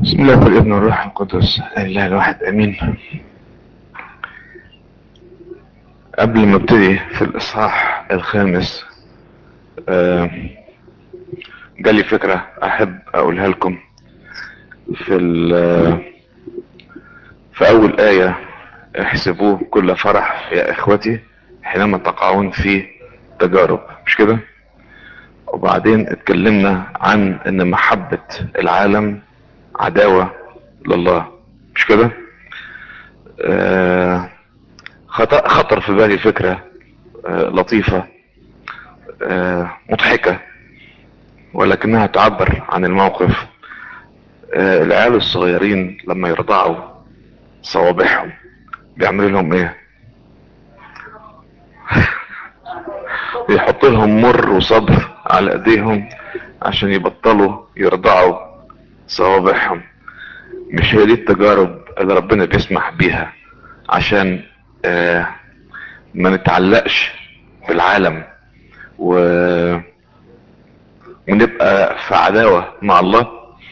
بسم الله والابن والروح القدس اله الواحد امين قبل ما ابتدي في الاصحاح الخامس آه، جالي فكرة احب اقولها لكم في ال- في اول اية احسبوه كل فرح يا اخوتي حينما تقعون في تجارب مش كده وبعدين اتكلمنا عن ان محبة العالم عداوة لله مش كده آه خط- خطر في بالي فكرة آه لطيفة آه مضحكة ولكنها تعبر عن الموقف آه العيال الصغيرين لما يرضعوا صوابعهم بيعملوا لهم ايه يحط لهم مر وصبر على ايديهم عشان يبطلوا يرضعوا صوابعهم مش هي دي التجارب اللي ربنا بيسمح بيها عشان آه ما نتعلقش بالعالم و... ونبقى في عداوة مع الله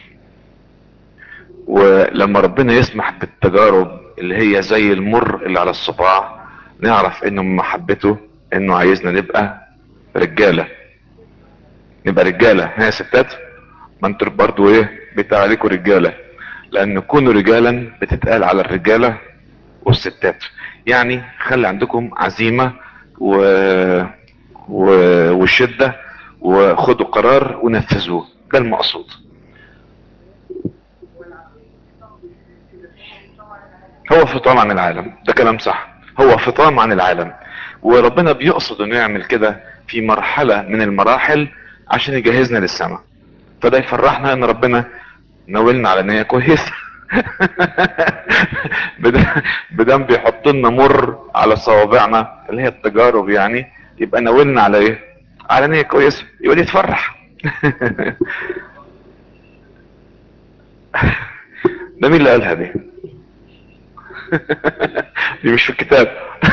ولما ربنا يسمح بالتجارب اللي هي زي المر اللي على الصباع نعرف انه من محبته انه عايزنا نبقى رجالة نبقى رجالة ها يا ستات ما انتوا برضو ايه بتاع عليكم رجالة لان كونوا رجالا بتتقال على الرجالة والستات يعني خلي عندكم عزيمة و... و... وشدة وخدوا قرار ونفذوه ده المقصود هو فطام عن العالم ده كلام صح هو فطام عن العالم وربنا بيقصد انه يعمل كده في مرحلة من المراحل عشان يجهزنا للسماء فده يفرحنا ان ربنا ناولنا على نية كويسة بدم بدم بيحط لنا مر على صوابعنا اللي هي التجارب يعني يبقى ناولنا على ايه على نية كويسة يقول يتفرح ده مين اللي قالها دي دي مش في الكتاب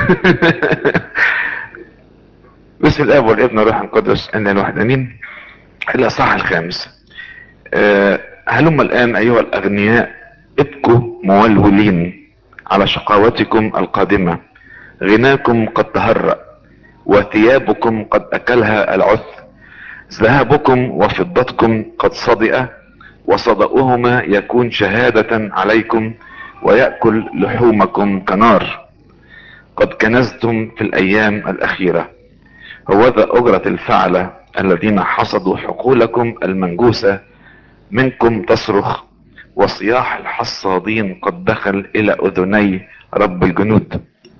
بسم الاب والابن والروح القدس ان الواحد امين الاصحاح الخامس أه هلم الان ايها الاغنياء ابكوا مولولين على شقاوتكم القادمة غناكم قد تهرأ وثيابكم قد اكلها العث ذهبكم وفضتكم قد صدئ وصدأهما يكون شهادة عليكم ويأكل لحومكم كنار قد كنزتم في الايام الاخيرة هوذا اجرة الفعلة الذين حصدوا حقولكم المنجوسة منكم تصرخ وصياح الحصادين قد دخل الى اذني رب الجنود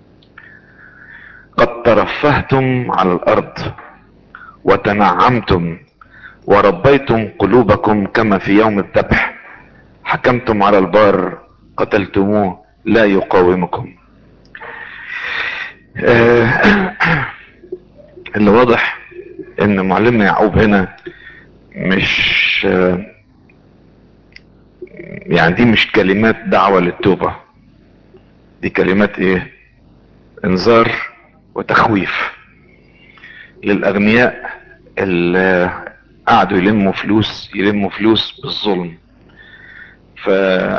قد ترفهتم على الارض وتنعمتم وربيتم قلوبكم كما في يوم الذبح حكمتم على البار قتلتموه لا يقاومكم آه، اللي واضح ان معلمنا يعقوب هنا مش آه، يعني دي مش كلمات دعوة للتوبة دي كلمات ايه انذار وتخويف للاغنياء اللي قعدوا يلموا فلوس يلموا فلوس بالظلم ف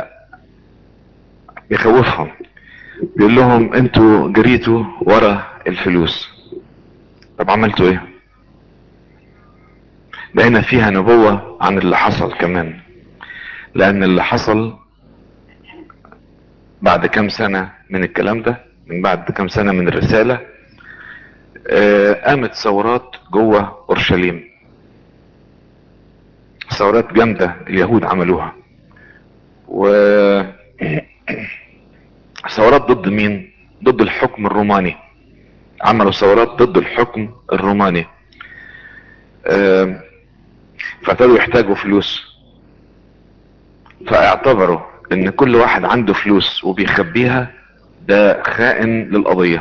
بيخوفهم بيقول لهم انتوا جريتوا ورا الفلوس طب عملتوا ايه ده هنا فيها نبوة عن اللي حصل كمان لان اللي حصل بعد كام سنة من الكلام ده من بعد كام سنة من الرسالة آه، قامت ثورات جوه اورشليم ثورات جامدة اليهود عملوها و ثورات ضد مين ضد الحكم الروماني عملوا ثورات ضد الحكم الروماني آه، فابتدوا يحتاجوا فلوس فاعتبروا ان كل واحد عنده فلوس وبيخبيها ده خائن للقضية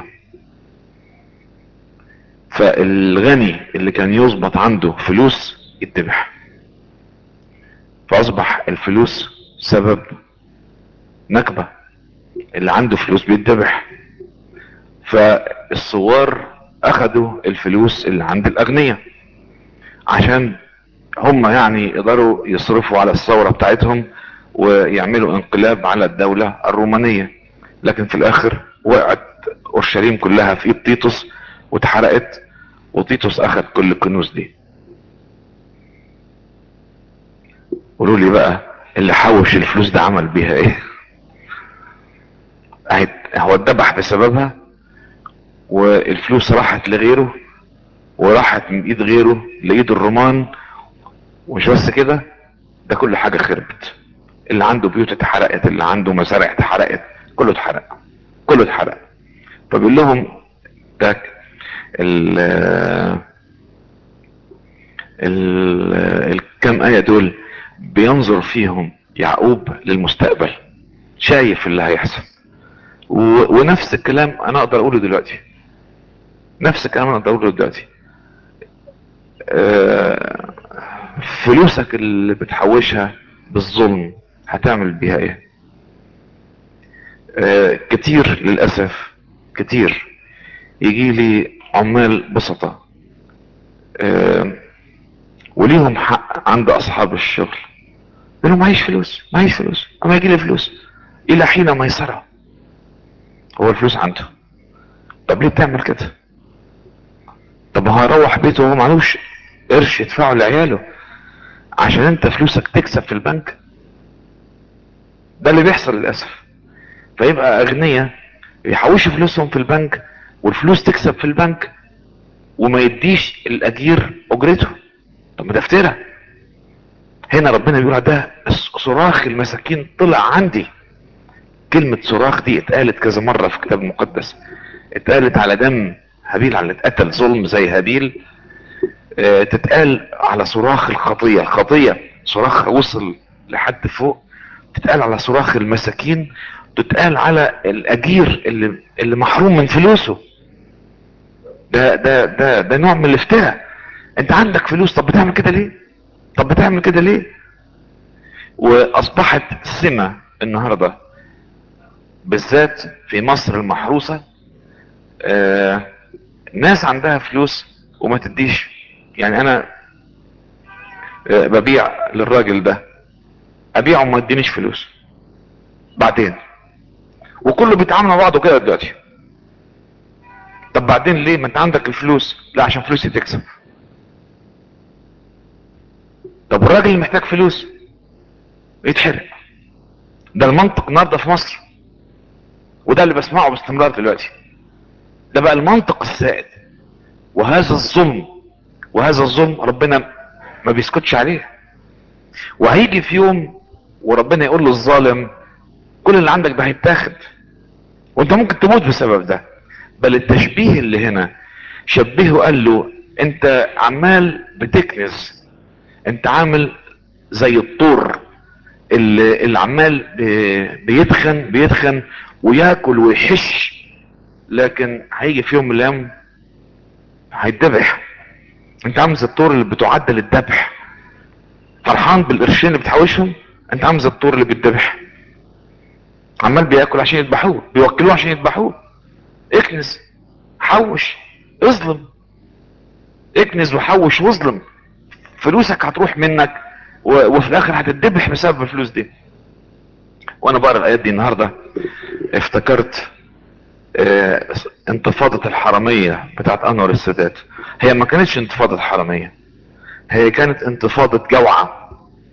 فالغني اللي كان يظبط عنده فلوس يتبح فاصبح الفلوس سبب نكبة اللي عنده فلوس بيتذبح فالثوار اخدوا الفلوس اللي عند الاغنياء عشان هم يعني يقدروا يصرفوا على الثورة بتاعتهم ويعملوا انقلاب على الدولة الرومانية لكن في الاخر وقعت اورشليم كلها في ايد تيتوس واتحرقت وتيتوس اخذ كل الكنوز دي قولوا لي بقى اللي حوش الفلوس ده عمل بيها ايه هو اتذبح بسببها والفلوس راحت لغيره وراحت من ايد غيره لايد الرومان ومش بس كده ده كل حاجة خربت اللي عنده بيوت اتحرقت اللي عنده مزارع اتحرقت كله اتحرق كله اتحرق فبيقول لهم ده ال ال الكام آية دول بينظر فيهم يعقوب للمستقبل شايف اللي هيحصل ونفس الكلام انا اقدر اقوله دلوقتي نفس الكلام انا اقدر اقوله دلوقتي أه فلوسك اللي بتحوشها بالظلم هتعمل بيها ايه أه كتير للاسف كتير يجي لي عمال بسطة أه وليهم حق عند اصحاب الشغل يقول لهم معيش فلوس معيش فلوس اما يجي لي فلوس الى حين ميسرة هو الفلوس عنده طب ليه بتعمل كده طب هروح بيته وهو معلوش قرش يدفعه لعياله عشان انت فلوسك تكسب في البنك ده اللي بيحصل للاسف فيبقى اغنياء يحوشوا فلوسهم في البنك والفلوس تكسب في البنك وما يديش الاجير اجرته طب ما ده افترى هنا ربنا بيقول ده صراخ المساكين طلع عندي كلمة صراخ دي اتقالت كذا مرة في الكتاب المقدس اتقالت على دم هابيل على اللي اتقتل ظلم زي هابيل اه تتقال على صراخ الخطية الخطية صراخ وصل لحد فوق تتقال على صراخ المساكين تتقال على الاجير اللي, اللي محروم من فلوسه ده ده ده ده نوع من الافتراء انت عندك فلوس طب بتعمل كده ليه طب بتعمل كده ليه واصبحت سمة النهاردة بالذات في مصر المحروسة آه ناس عندها فلوس وما تديش يعني انا آه ببيع للراجل ده ابيعه وما ادينيش فلوس بعدين وكله بيتعامل مع بعضه كده دلوقتي طب بعدين ليه ما انت عندك الفلوس لا عشان فلوسي تكسب طب الراجل اللي محتاج فلوس يتحرق ده المنطق النهارده في مصر وده اللي بسمعه باستمرار دلوقتي ده بقى المنطق السائد وهذا الظلم وهذا الظلم ربنا ما بيسكتش عليه وهيجي في يوم وربنا يقول للظالم كل اللي عندك ده هيتاخد وانت ممكن تموت بسبب ده بل التشبيه اللي هنا شبهه قال له انت عمال بتكنز انت عامل زي الطور اللي, اللي عمال بيتخن بيتخن وياكل ويحش لكن هيجي في يوم من الايام هيتذبح انت عامل زي الطور اللي بتعد للذبح فرحان بالقرشين اللي بتحوشهم انت عامل زي الطور اللي بيتذبح عمال بياكل عشان يذبحوه بيوكلوه عشان يذبحوه اكنز حوش اظلم اكنز وحوش واظلم فلوسك هتروح منك وفي الاخر هتتذبح بسبب الفلوس دي وانا بقرا الايات دي النهارده افتكرت اه انتفاضة الحرامية بتاعت انور السادات هي ما كانتش انتفاضة حرامية هي كانت انتفاضة جوعة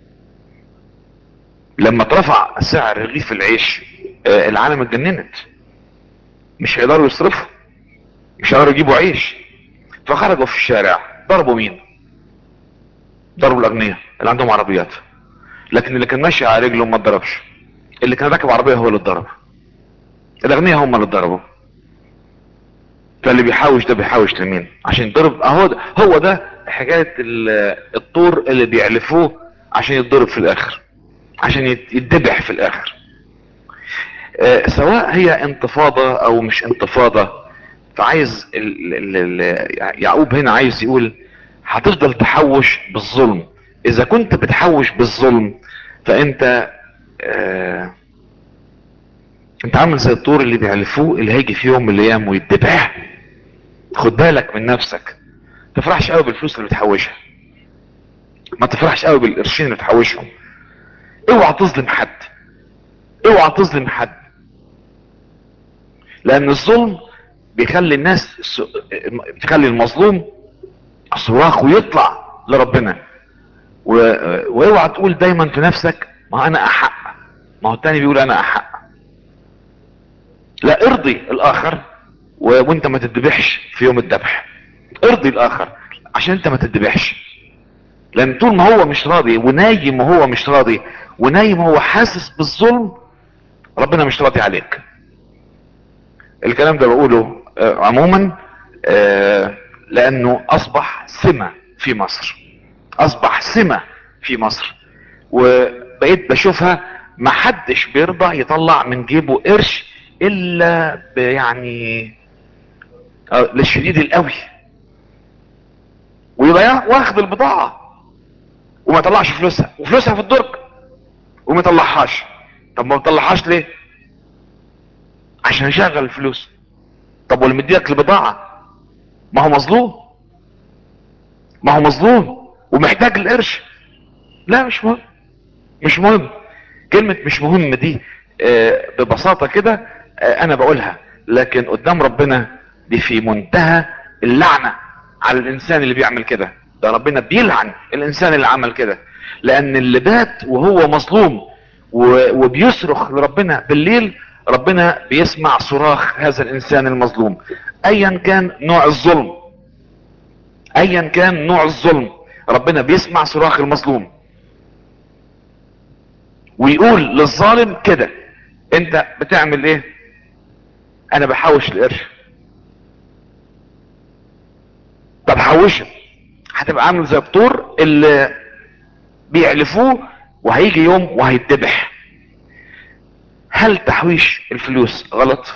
لما اترفع سعر رغيف العيش اه العالم اتجننت مش هيقدروا يصرفوا مش هيقدروا يجيبوا عيش فخرجوا في الشارع ضربوا مين ضربوا الاغنياء اللي عندهم عربيات لكن اللي كان ماشي على رجله ما اتضربش اللي كان راكب عربيه هو اللي اتضرب الاغنياء هم اللي اتضربوا فاللي بيحاوش ده بيحاوش لمين عشان يتضرب اهو ده هو ده حكايه الطور اللي بيعلفوه عشان يتضرب في الاخر عشان يتذبح في الاخر آه سواء هي انتفاضه او مش انتفاضه فعايز ال ال ال يعقوب هنا عايز يقول هتفضل تحوش بالظلم اذا كنت بتحوش بالظلم فانت آه انت عامل زي الطور اللي بيعلفوه اللي هيجي في يوم من الايام ويتذبح خد بالك من نفسك ما تفرحش قوي بالفلوس اللي بتحوشها ما تفرحش قوي بالقرشين اللي بتحوشهم اوعى تظلم حد اوعى تظلم حد لان الظلم بيخلي الناس بيخلي المظلوم صراخه يطلع لربنا و... واوعى تقول دايما في نفسك ما انا احق ما هو التاني بيقول انا احق لا ارضي الاخر و... وانت ما تدبحش في يوم الذبح ارضي الاخر عشان انت ما تدبحش لان طول ما هو مش راضي ونايم وهو مش راضي ونايم وهو حاسس بالظلم ربنا مش راضي عليك الكلام ده بقوله آه عموما آه لانه اصبح سمة في مصر اصبح سمة في مصر وبقيت بشوفها ما حدش بيرضى يطلع من جيبه قرش الا يعني آه للشديد القوي ويبقى واخد البضاعة وما يطلعش فلوسها وفلوسها في الدرج وما يطلعهاش طب ما يطلعهاش ليه عشان يشغل الفلوس طب واللي مديلك البضاعة ما هو مظلوم ما هو مظلوم ومحتاج القرش لا مش مهم مش مهم كلمة مش مهم دي آه ببساطة كده آه انا بقولها لكن قدام ربنا دي في منتهى اللعنة على الانسان اللي بيعمل كده ده ربنا بيلعن الانسان اللي عمل كده لان اللي بات وهو مظلوم وبيصرخ لربنا بالليل ربنا بيسمع صراخ هذا الانسان المظلوم ايا كان نوع الظلم ايا كان نوع الظلم ربنا بيسمع صراخ المظلوم ويقول للظالم كده انت بتعمل ايه انا بحوش القرش طب حوشه هتبقى عامل زي الطور اللي بيعلفوه وهيجي يوم وهيتذبح هل تحويش الفلوس غلط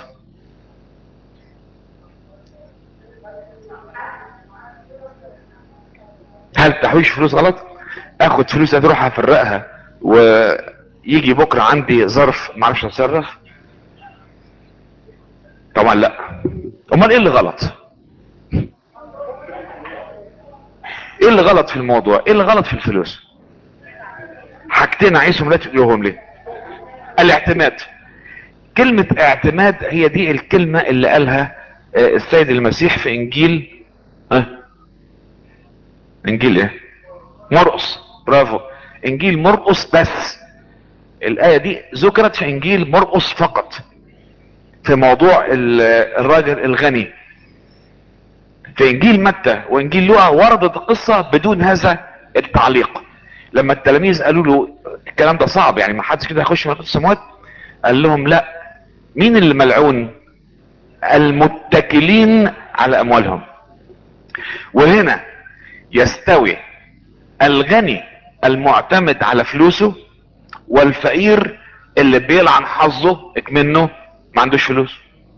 هل تحويش فلوس غلط اخد فلوس اروح افرقها ويجي بكرة عندي ظرف معرفش اتصرف طبعا لا امال ايه اللي غلط ايه اللي غلط في الموضوع ايه اللي غلط في الفلوس حاجتين عايزهم لا تقولهم ليه الاعتماد كلمة اعتماد هي دي الكلمة اللي قالها السيد المسيح في انجيل ها انجيل ايه مرقس برافو انجيل مرقس بس الاية دي ذكرت في انجيل مرقس فقط في موضوع الراجل الغني في انجيل متى وانجيل لوقا وردت القصة بدون هذا التعليق لما التلاميذ قالوا له الكلام ده صعب يعني ما حدش كده يخش ملكوت السماوات قال لهم لا مين اللي ملعون المتكلين على اموالهم وهنا يستوي الغني المعتمد على فلوسه والفقير اللي بيلعن حظه اكمنه ما عندوش فلوس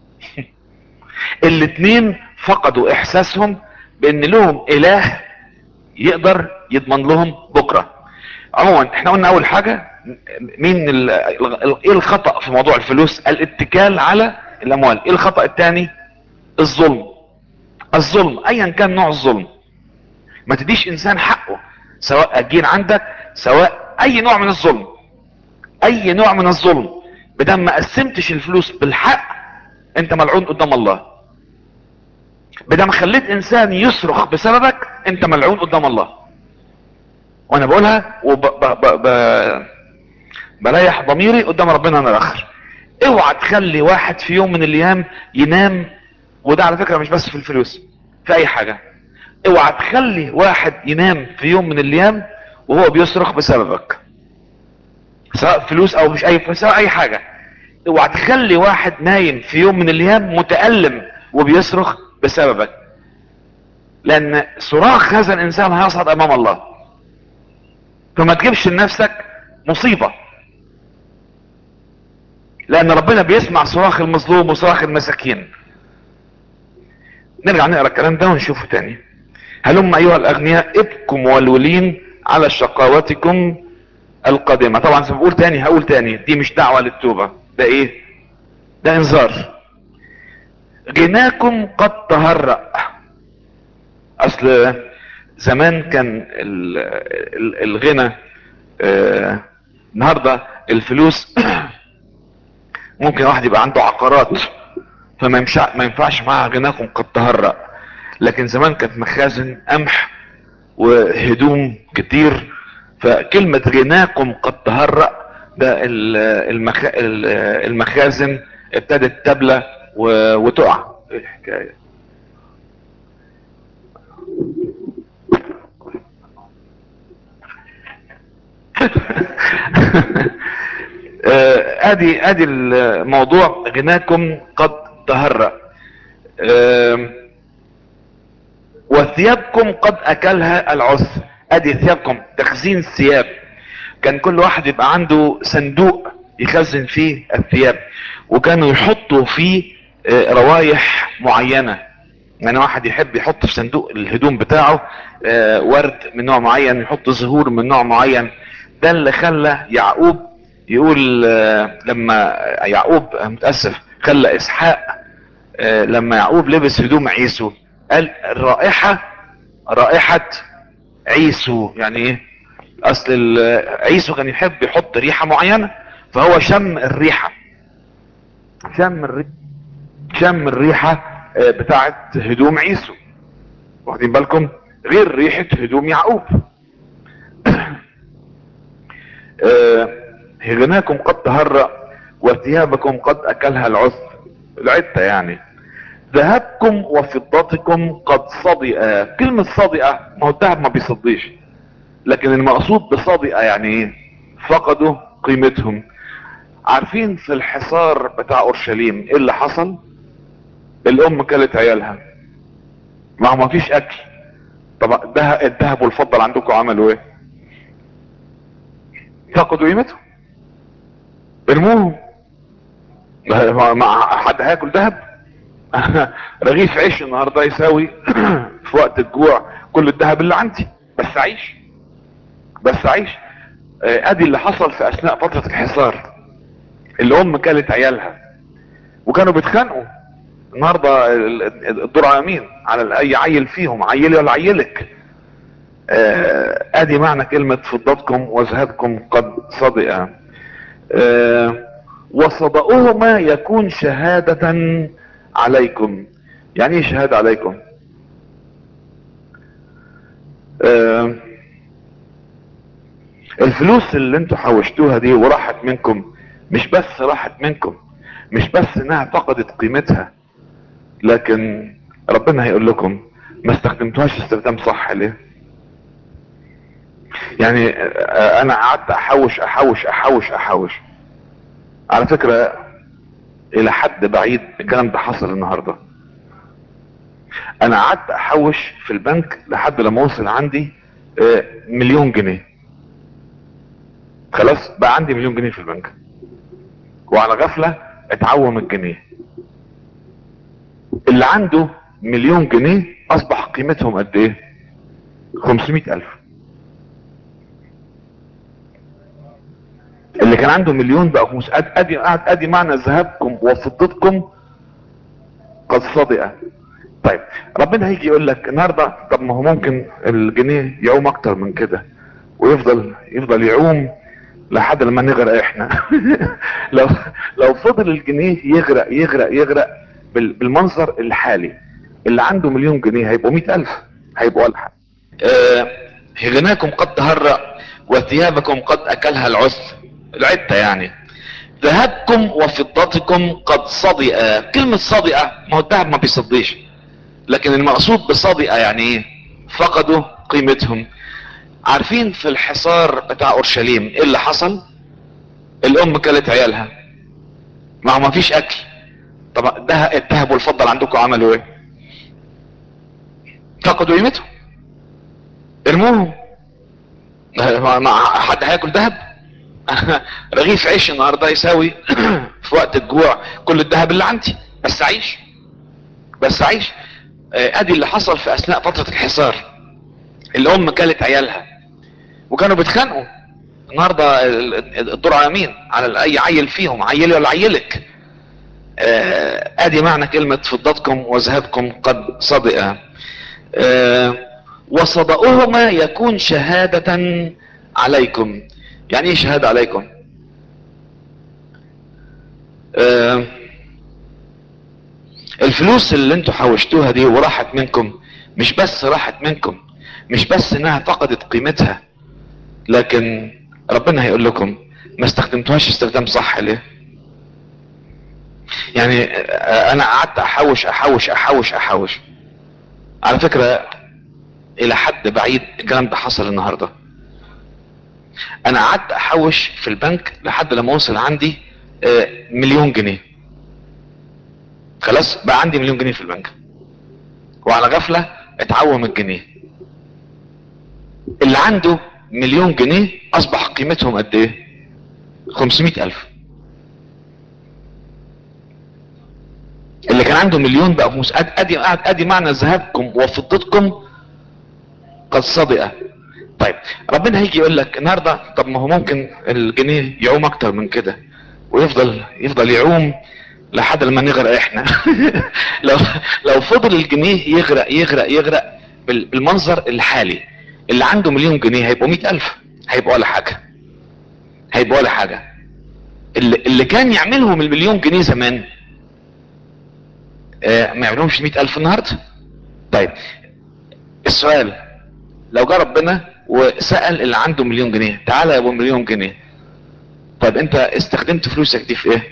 الاتنين فقدوا احساسهم بان لهم اله يقدر يضمن لهم بكرة عموما احنا قلنا اول حاجة مين ايه الخطأ في موضوع الفلوس الاتكال على الاموال ايه الخطأ الثاني الظلم الظلم ايا كان نوع الظلم ما تديش انسان حقه سواء اجين عندك سواء اي نوع من الظلم اي نوع من الظلم بدل ما قسمتش الفلوس بالحق انت ملعون قدام الله بدل ما خليت انسان يصرخ بسببك انت ملعون قدام الله وانا بقولها وب ب ب ب بريح ضميري قدام ربنا انا الاخر اوعى تخلي واحد في يوم من الايام ينام وده على فكرة مش بس في الفلوس في اي حاجة اوعى تخلي واحد ينام في يوم من الايام وهو بيصرخ بسببك سواء فلوس او مش اي فلوس سواء اي حاجة اوعى تخلي واحد نايم في يوم من الايام متألم وبيصرخ بسببك لان صراخ هذا الانسان هيصعد امام الله فما تجيبش لنفسك مصيبة لان ربنا بيسمع صراخ المظلوم وصراخ المساكين نرجع نقرا الكلام ده ونشوفه تاني هلم ايها الاغنياء ابكوا مولولين على شقاوتكم القادمة طبعا زي ما بقول تاني هقول تاني دي مش دعوة للتوبة ده ايه ده انذار غناكم قد تهرأ اصل زمان كان ال ال الغنى النهاردة الفلوس ممكن واحد يبقى عنده عقارات فما ينفع ما ينفعش معاها غناكم قد تهرأ لكن زمان كانت مخازن قمح وهدوم كتير فكلمة غناكم قد تهرأ ده ال- المخ... ال- المخازن ابتدت تبلى و... وتقع ايه الحكاية آه، ادي ادي الموضوع غناكم قد تهرأ آم، وثيابكم قد اكلها العث ادي ثيابكم تخزين الثياب كان كل واحد يبقى عنده صندوق يخزن فيه الثياب وكانوا يحطوا فيه آه، روايح معينة يعني واحد يحب يحط في صندوق الهدوم بتاعه آه، ورد من نوع معين يحط زهور من نوع معين ده اللي خلى يعقوب يقول آه، لما يعقوب آه، متأسف خلى اسحاق آه، لما يعقوب لبس هدوم عيسو قال الرائحة رائحة عيسو يعني ايه اصل ال- عيسو كان يحب يحط ريحة معينة فهو شم الريحة شم الريحة شم الريحة آه، بتاعت هدوم عيسو واخدين بالكم غير ريحة هدوم يعقوب آه، غناكم قد تهرأ وثيابكم قد اكلها العث العتة يعني ذهبكم وفضتكم قد صدئ كلمة صدئ ما هو الذهب ما بيصديش لكن المقصود بصدئ يعني ايه فقدوا قيمتهم عارفين في الحصار بتاع اورشليم ايه اللي حصل الام كلت عيالها ما هو ما فيش اكل طب الذهب الذهب والفضة اللي عندكم عملوا ايه فقدوا قيمتهم ارموهم ما- ما حد هياكل ذهب رغيف عيش النهارده يساوي في وقت الجوع كل الذهب اللي عندي بس اعيش بس اعيش آه، ادي اللي حصل في اثناء فترة الحصار الام كلت عيالها وكانوا بيتخانقوا النهارده ال- ال- الدور على مين على اي عيل فيهم عيلي ولا عيلك آه، ادي معنى كلمة فضتكم وذهبكم قد صدئ آه، وصدأهما يكون شهادة عليكم يعني ايه شهادة عليكم آه، الفلوس اللي انتوا حوشتوها دي وراحت منكم مش بس راحت منكم مش بس انها فقدت قيمتها لكن ربنا هيقول لكم ما استخدمتوهاش استخدام صح ليه يعني آه، انا قعدت احوش احوش احوش احوش على فكرة الى حد بعيد الكلام ده حصل النهاردة انا قعدت احوش في البنك لحد لما وصل عندي آه، مليون جنيه خلاص بقى عندي مليون جنيه في البنك وعلى غفلة اتعوم الجنيه اللي عنده مليون جنيه اصبح قيمتهم قد ايه 500 الف اللي كان عنده مليون بقى خمس ادي ادي ادي معنى ذهبكم وفضتكم قد صدئ طيب ربنا هيجي يقول لك النهارده طب ما هو ممكن الجنيه يعوم اكتر من كده ويفضل يفضل يعوم لحد لما نغرق احنا لو لو فضل الجنيه يغرق يغرق يغرق بال- بالمنظر الحالي اللي عنده مليون جنيه هيبقوا مئة الف هيبقوا ولا حاجه آه، غناكم قد تهرأ وثيابكم قد اكلها العث العتة يعني ذهبكم وفضتكم قد صدئ كلمة صدئ ما هو الذهب ما بيصديش لكن المقصود بصدئ يعني ايه فقدوا قيمتهم عارفين في الحصار بتاع اورشليم ايه اللي حصل الام كلت عيالها ما هو ما فيش اكل طب الذهب الذهب والفضة اللي عندكم عملوا ايه فقدوا قيمتهم ارموهم ما ما حد هياكل ذهب رغيف عيش النهارده يساوي في وقت الجوع كل الذهب اللي عندي بس اعيش بس اعيش آه، ادي اللي حصل في اثناء فترة الحصار الام كلت عيالها وكانوا بيتخانقوا النهارده ال- ال- الدور على مين على اي عيل فيهم عيلي ولا عيلك آه، ادي معنى كلمة فضتكم وذهبكم قد صدئ آه، وصدأهما يكون شهادة عليكم يعني ايه شهادة عليكم آه الفلوس اللي انتوا حوشتوها دي وراحت منكم مش بس راحت منكم مش بس انها فقدت قيمتها لكن ربنا هيقول لكم ما استخدمتوهاش استخدام صح ليه يعني انا قعدت احوش احوش احوش احوش على فكرة الى حد بعيد الكلام ده حصل النهاردة انا قعدت احوش في البنك لحد لما وصل عندي مليون جنيه خلاص بقى عندي مليون جنيه في البنك وعلى غفلة اتعوم الجنيه اللي عنده مليون جنيه اصبح قيمتهم قد ايه خمسمائة الف اللي كان عنده مليون بقى خمس ادي ادي معنى ذهبكم وفضتكم قد صدق طيب ربنا هيجي يقول لك النهارده طب ما هو ممكن الجنيه يعوم اكتر من كده ويفضل يفضل يعوم لحد لما نغرق احنا لو لو فضل الجنيه يغرق يغرق يغرق بالمنظر الحالي اللي عنده مليون جنيه هيبقوا مئة الف هيبقوا ولا حاجة هيبقوا ولا حاجة اللي, اللي كان يعملهم المليون جنيه زمان آه ما يعملهمش مئة الف النهاردة طيب السؤال لو جاء ربنا وسأل اللي عنده مليون جنيه تعالى يا ابو مليون جنيه طيب انت استخدمت فلوسك دي في ايه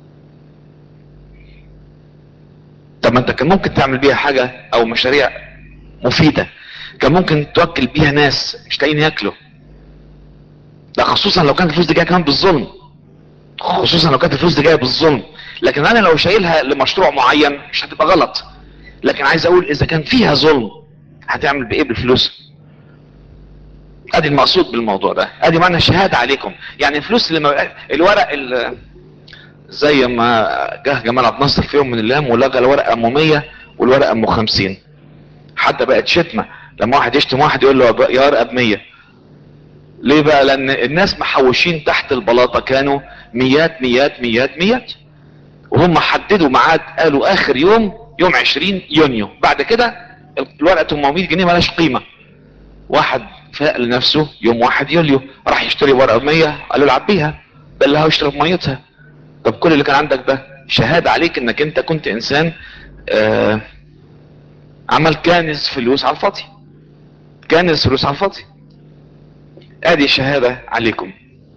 طب ما انت كان ممكن تعمل بيها حاجة او مشاريع مفيدة كان ممكن توكل بيها ناس مش لاقيين ياكلوا ده خصوصا لو كانت الفلوس دي جايه كمان بالظلم خصوصا لو كانت الفلوس دي جايه بالظلم لكن انا لو شايلها لمشروع معين مش هتبقى غلط لكن عايز اقول اذا كان فيها ظلم هتعمل بايه بالفلوس ادي المقصود بالموضوع ده ادي معنى شهادة عليكم يعني الفلوس اللي ما الورق اللي زي ما جه جمال عبد الناصر في يوم من الايام ولغى الورقه ام 100 والورقه ام 50 حتى بقت شتمه لما واحد يشتم واحد يقول له يا ورقه ب 100 ليه بقى لان الناس محوشين تحت البلاطه كانوا ميات ميات ميات ميات وهم حددوا ميعاد قالوا اخر يوم يوم 20 يونيو بعد كده الورقه 800 جنيه مالهاش قيمه واحد فاق لنفسه يوم 1 يوليو راح يشتري ورقه ب 100 قالوا له عبيها بلها واشرب ميتها طب كل اللي كان عندك ده شهادة عليك انك انت كنت انسان آه عمل كانز فلوس على الفاضي كانز فلوس على الفاضي ادي شهادة عليكم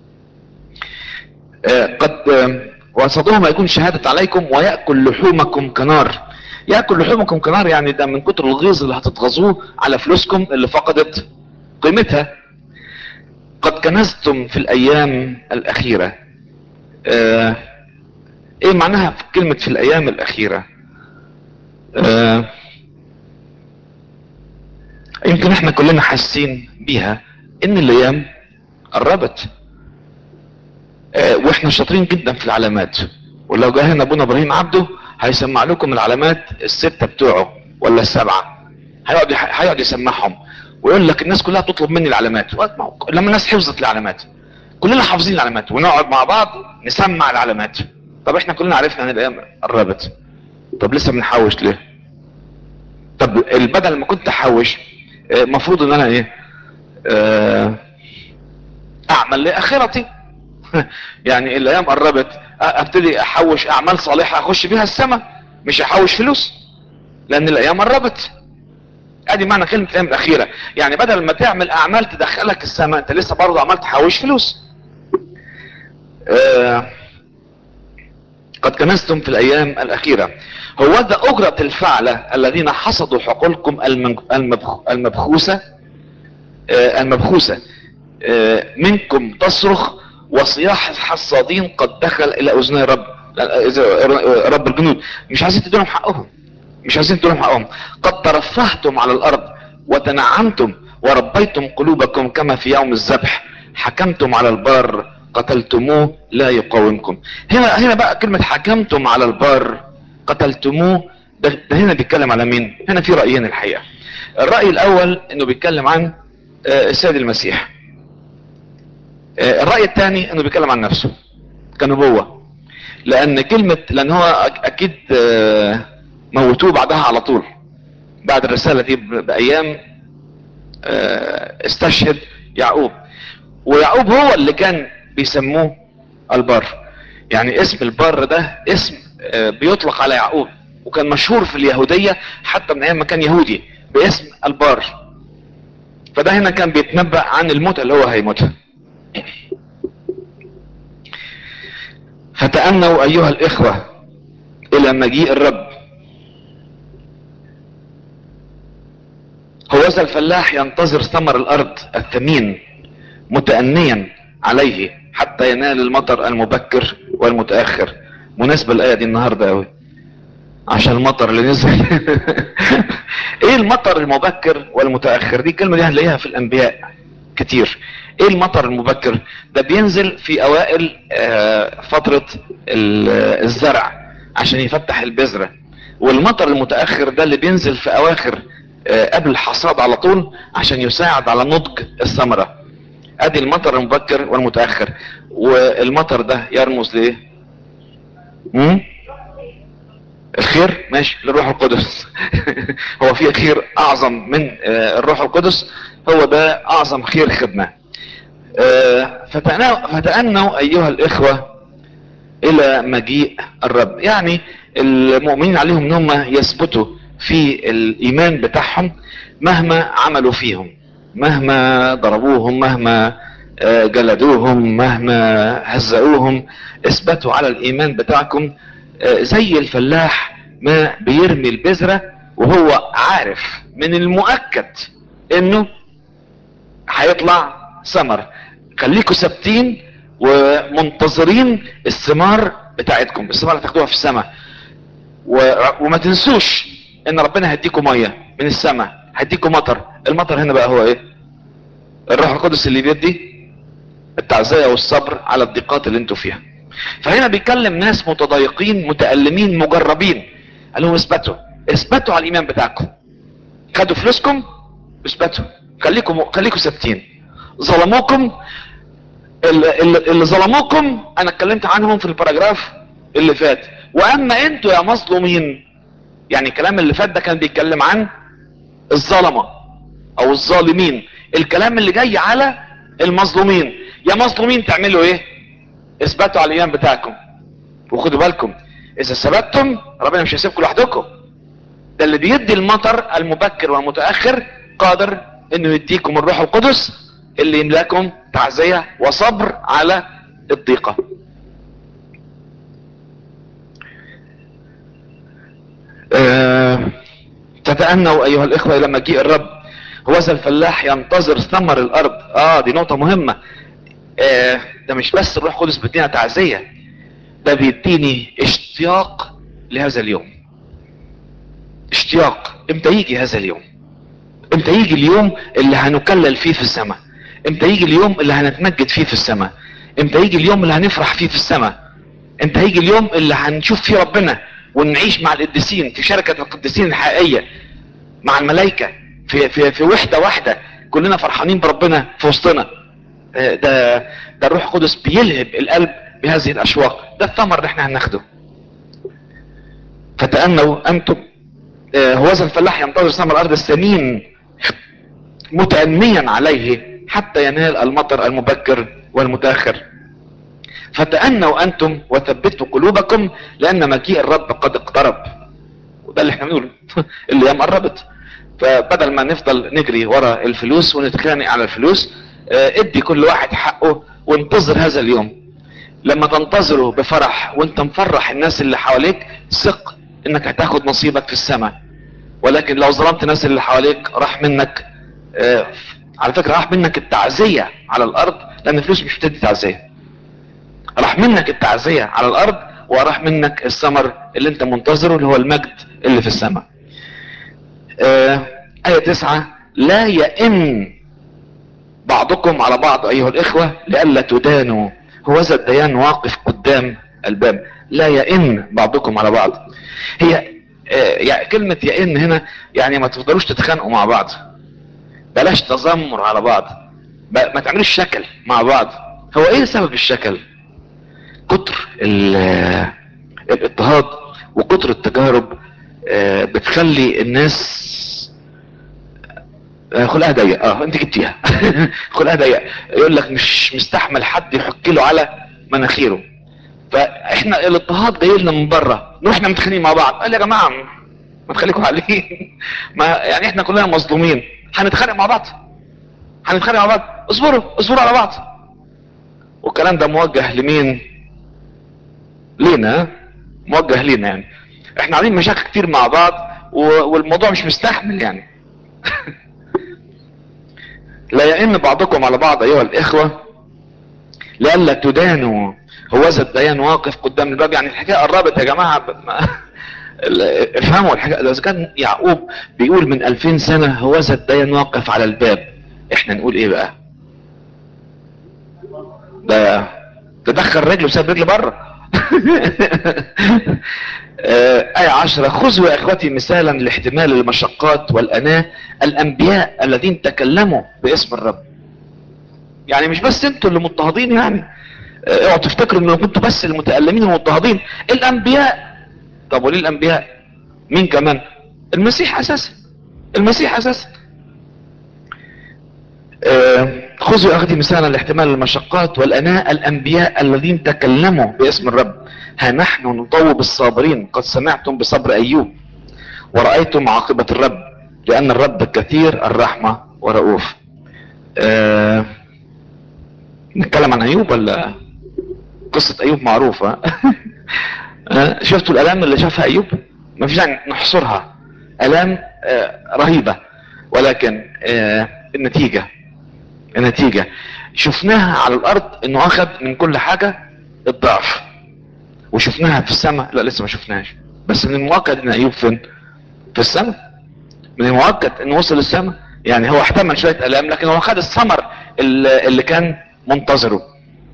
آه قد آه وصدهم يكون شهادة عليكم ويأكل لحومكم كنار يأكل لحومكم كنار يعني ده من كتر الغيظ اللي هتتغذوه على فلوسكم اللي فقدت قيمتها قد كنزتم في الايام الاخيرة آه ايه معناها في كلمة في الايام الاخيرة آه يمكن احنا كلنا حاسين بيها ان الايام قربت آه واحنا شاطرين جدا في العلامات ولو جه هنا ابونا ابراهيم عبده هيسمع لكم العلامات الستة بتوعه ولا السبعة هيقعد هيقعد يسمعهم ويقول لك الناس كلها بتطلب مني العلامات لما الناس حفظت العلامات كلنا حافظين العلامات ونقعد مع بعض نسمع العلامات طب احنا كلنا عرفنا ان الايام قربت طب لسه بنحوش ليه طب البدل ما كنت احوش المفروض ان انا ايه اه اعمل لاخرتي يعني الايام قربت ابتدي احوش اعمال صالحة اخش بيها السماء مش احوش فلوس لان الايام قربت ادي معنى كلمة الايام الاخيرة يعني بدل ما تعمل اعمال تدخلك السماء انت لسه برضه عمال تحوش فلوس اه قد كنستم في الايام الاخيرة هو ده اجرة الفعلة الذين حصدوا حقولكم المبخوسة اه المبخوسة اه منكم تصرخ وصياح الحصادين قد دخل الى اذني رب رب الجنود مش عايزين تدولهم حقهم مش عايزين تدولهم حقهم قد ترفهتم على الارض وتنعمتم وربيتم قلوبكم كما في يوم الذبح حكمتم على البار قتلتموه لا يقاومكم هنا هنا بقى كلمة حكمتم على البار قتلتموه ده, ده هنا بيتكلم على مين هنا في رأيين الحقيقة الرأي الاول انه بيتكلم عن السيد المسيح الرأي الثاني انه بيتكلم عن نفسه كنبوة لان كلمة لان هو اكيد موتوه بعدها على طول بعد الرسالة دي بايام استشهد يعقوب ويعقوب هو اللي كان بيسموه البر يعني اسم البر ده اسم آه، بيطلق على يعقوب وكان مشهور في اليهودية حتى من ايام ما كان يهودي باسم البار فده هنا كان بيتنبأ عن الموت اللي هو هيموتها فتأنوا ايها الاخوة الى مجيء الرب هوذا الفلاح ينتظر ثمر الارض الثمين متأنيا عليه حتى ينال المطر المبكر والمتأخر مناسبة الآية دي النهاردة أوي عشان المطر اللي نزل ايه المطر المبكر والمتأخر دي الكلمة دي هنلاقيها في الانبياء كتير ايه المطر المبكر ده بينزل في اوائل آه، فترة ال- الزرع عشان يفتح البذرة والمطر المتأخر ده اللي بينزل في اواخر آه، قبل الحصاد على طول عشان يساعد على نضج الثمرة ادي المطر المبكر والمتأخر والمطر ده يرمز لايه مم؟ الخير ماشي للروح القدس هو في خير اعظم من آه، الروح القدس هو ده اعظم خير خدمة آه، فتأنوا, فتأنوا ايها الاخوة الى مجيء الرب يعني المؤمنين عليهم ان هم يثبتوا في الايمان بتاعهم مهما عملوا فيهم مهما ضربوهم مهما آه، جلدوهم مهما هزقوهم اثبتوا على الايمان بتاعكم آه، زي الفلاح ما بيرمي البذرة وهو عارف من المؤكد انه هيطلع ثمر خليكوا ثابتين ومنتظرين الثمار بتاعتكم الثمار اللي هتاخدوها في السماء و... وما تنسوش ان ربنا هيديكم ميه من السماء هيديكم مطر المطر هنا بقى هو ايه الروح القدس اللي بيدي التعزية والصبر على الضيقات اللي انتوا فيها فهنا بيكلم ناس متضايقين متألمين مجربين قال لهم اثبتوا اثبتوا على الايمان بتاعكم خدوا فلوسكم اثبتوا خليكم خليكم ثابتين ظلموكم اللي, اللي اللي ظلموكم انا اتكلمت عنهم في الباراجراف اللي فات واما انتوا يا مظلومين يعني الكلام اللي فات ده كان بيتكلم عن الظلمه او الظالمين الكلام اللي جاي على المظلومين يا مظلومين تعملوا ايه اثبتوا على الايمان بتاعكم وخدوا بالكم اذا ثبتتم ربنا مش هيسيبكم لوحدكم ده اللي بيدي المطر المبكر والمتاخر قادر انه يديكم الروح القدس اللي يملاكم تعزيه وصبر على الضيقه آه، تتأنوا ايها الاخوة الى مجيء الرب هوذا الفلاح ينتظر ثمر الارض اه دي نقطة مهمة آه ده مش بس الروح القدس بيدينا تعزية ده بيديني اشتياق لهذا اليوم اشتياق امتى يجي هذا اليوم امتى يجي اليوم اللي هنكلل فيه في السماء امتى يجي اليوم اللي هنتمجد فيه في السماء امتى يجي اليوم اللي هنفرح فيه في السماء امتى هيجي اليوم اللي هنشوف فيه ربنا ونعيش مع القديسين في شركة القديسين الحقيقية مع الملائكة في, في, في وحدة واحدة كلنا فرحانين بربنا في وسطنا آه، ده ده الروح القدس بيلهب القلب بهذه الاشواق ده الثمر اللي احنا هناخده فتأنوا انتم آه، هوذا الفلاح ينتظر ثمر الارض السمين متأنيا عليه حتى ينال المطر المبكر والمتاخر فتأنوا انتم وثبتوا قلوبكم لان مجيء الرب قد اقترب وده اللي احنا بنقوله الايام قربت فبدل ما نفضل نجري ورا الفلوس ونتخانق على الفلوس آه، ادي كل واحد حقه وانتظر هذا اليوم لما تنتظره بفرح وانت مفرح الناس اللي حواليك ثق انك هتاخد نصيبك في السماء ولكن لو ظلمت الناس اللي حواليك راح منك آه، على فكرة راح منك التعزية على الارض لان الفلوس مش بتدي تعزية راح منك التعزية على الارض وراح منك الثمر اللي انت منتظره اللي هو المجد اللي في السماء آه، آية تسعة لا يئن بعضكم على بعض أيها الإخوة لئلا تدانوا هوذا الديان واقف قدام الباب لا يئن بعضكم على بعض هي آه، يعني كلمة يئن هنا يعني ما تفضلوش تتخانقوا مع بعض بلاش تذمر على بعض ب- ما تعملوش شكل مع بعض هو ايه سبب الشكل كتر ال- الاضطهاد وكتر التجارب آه، بتخلي الناس آه، خلقها ضيق اه انت جبتيها خلقها ضيق يقول لك مش مستحمل حد يحك له على مناخيره فاحنا الاضطهاد جاي لنا من بره واحنا متخانقين مع بعض قال يا جماعه ما تخليكم عليه ما يعني احنا كلنا مظلومين هنتخانق مع بعض هنتخانق مع بعض اصبروا اصبروا على بعض والكلام ده موجه لمين لينا ها؟ موجه لينا يعني احنا عاملين مشاكل كتير مع بعض و- والموضوع مش مستحمل يعني لا يئن بعضكم على بعض ايها الاخوة لئلا تدانوا هوذا الديان واقف قدام الباب يعني الحكاية قربت يا جماعة ب- ما- ال- افهموا الحكاية اذا كان يعقوب بيقول من الفين سنة هوذا الديان واقف على الباب احنا نقول ايه بقى ده تدخل رجله وساب رجله بره آه، آية عشرة خذوا يا إخوتي مثالا لاحتمال المشقات والأناة الأنبياء الذين تكلموا باسم الرب يعني مش بس انتوا اللي مضطهدين يعني آه، اوعوا تفتكروا ان كنتوا بس المتألمين والمضطهدين الأنبياء طب وليه الأنبياء مين كمان المسيح أساسا المسيح أساسا آه، خذوا يا أخذي مثالا لاحتمال المشقات والأناء الأنبياء الذين تكلموا باسم الرب ها نحن نطوب الصابرين قد سمعتم بصبر أيوب ورأيتم عاقبة الرب لأن الرب كثير الرحمة ورؤوف آه، نتكلم عن أيوب ولا قصة أيوب معروفة آه، شفتوا الآلام اللي شافها أيوب ما فيش يعني نحصرها آلام آه، رهيبة ولكن آه، النتيجة النتيجة شفناها على الارض انه اخذ من كل حاجة الضعف وشفناها في السماء لا لسه ما شفناهاش بس من المؤكد ان ايوب فين في السماء من المؤكد انه وصل السماء يعني هو احتمل شوية الام لكن هو خد الثمر اللي اللي كان منتظره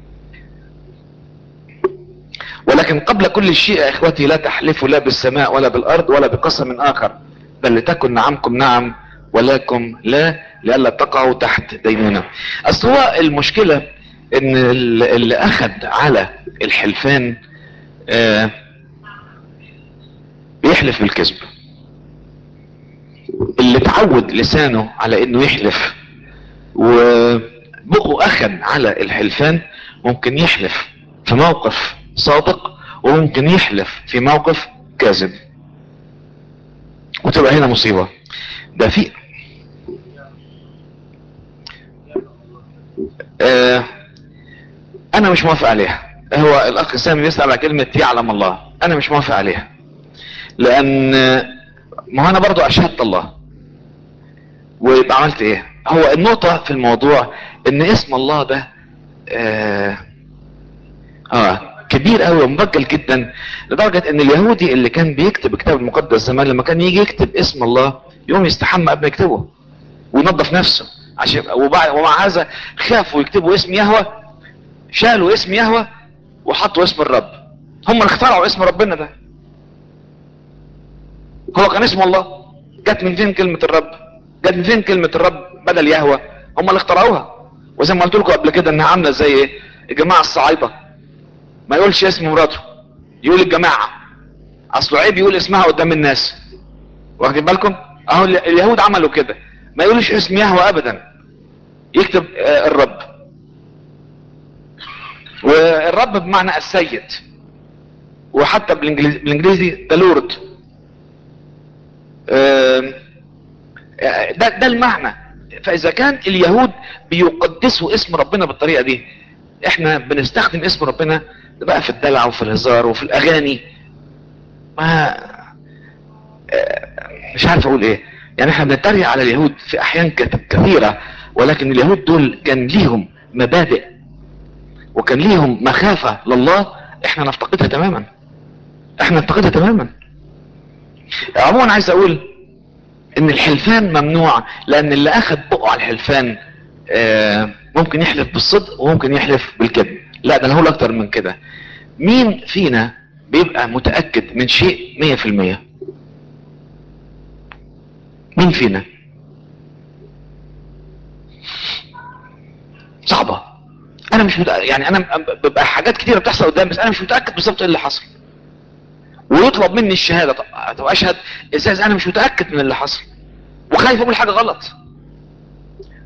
ولكن قبل كل شيء يا اخوتي لا تحلفوا لا بالسماء ولا بالارض ولا بقسم اخر بل لتكن نعمكم نعم ولكم لا لئلا تقعوا تحت ديننا اصل هو المشكلة ان ال- اللي اخد على الحلفان آه بيحلف بالكذب اللي اتعود لسانه على انه يحلف وبقه اخد على الحلفان ممكن يحلف في موقف صادق وممكن يحلف في موقف كاذب وتبقى هنا مصيبة ده في آه انا مش موافق عليها هو الاخ سامي بيسأل على كلمة يعلم الله انا مش موافق عليها لان ما هو انا برضو اشهدت الله ويبقى عملت ايه هو النقطة في الموضوع ان اسم الله ده آه, اه كبير قوي ومبجل جدا لدرجة ان اليهودي اللي كان بيكتب الكتاب المقدس زمان لما كان يجي يكتب اسم الله يوم يستحمى قبل ما يكتبه وينظف نفسه عشان وبعد ومع هذا خافوا يكتبوا اسم يهوه شالوا اسم يهوه وحطوا اسم الرب هم اللي اخترعوا اسم ربنا ده هو كان اسم الله جت من فين كلمة الرب جت من فين كلمة الرب بدل يهوه هم اللي اخترعوها وزي ما قلت لكم قبل كده انها عامله زي ايه الجماعه الصعايده ما يقولش اسم مراته يقول الجماعه اصله عيب يقول اسمها قدام الناس واخدين بالكم اهو ال- اليهود عملوا كده ما يقولش اسم يهوه ابدا يكتب آه، الرب والرب بمعنى السيد وحتى بالانجليزي, بالانجليزي ذا لورد ده ده المعنى فاذا كان اليهود بيقدسوا اسم ربنا بالطريقه دي احنا بنستخدم اسم ربنا بقى في الدلع وفي الهزار وفي الاغاني ما آه، مش عارف اقول ايه يعني احنا بنتريق على اليهود في احيان كت- كثيرة ولكن اليهود دول كان ليهم مبادئ وكان ليهم مخافة لله احنا نفتقدها تماما احنا نفتقدها تماما عموما عايز اقول ان الحلفان ممنوع لان اللي اخد بقه على الحلفان آه، ممكن يحلف بالصدق وممكن يحلف بالكذب لا ده انا هقول اكتر من كده مين فينا بيبقى متأكد من شيء مية في المية مين فينا صعبة انا مش متأكد يعني انا ببقى حاجات كتيرة بتحصل قدام بس انا مش متأكد بالظبط ايه اللي حصل ويطلب مني الشهادة طب طب اشهد ازاي انا مش متأكد من اللي حصل وخايف اقول حاجة غلط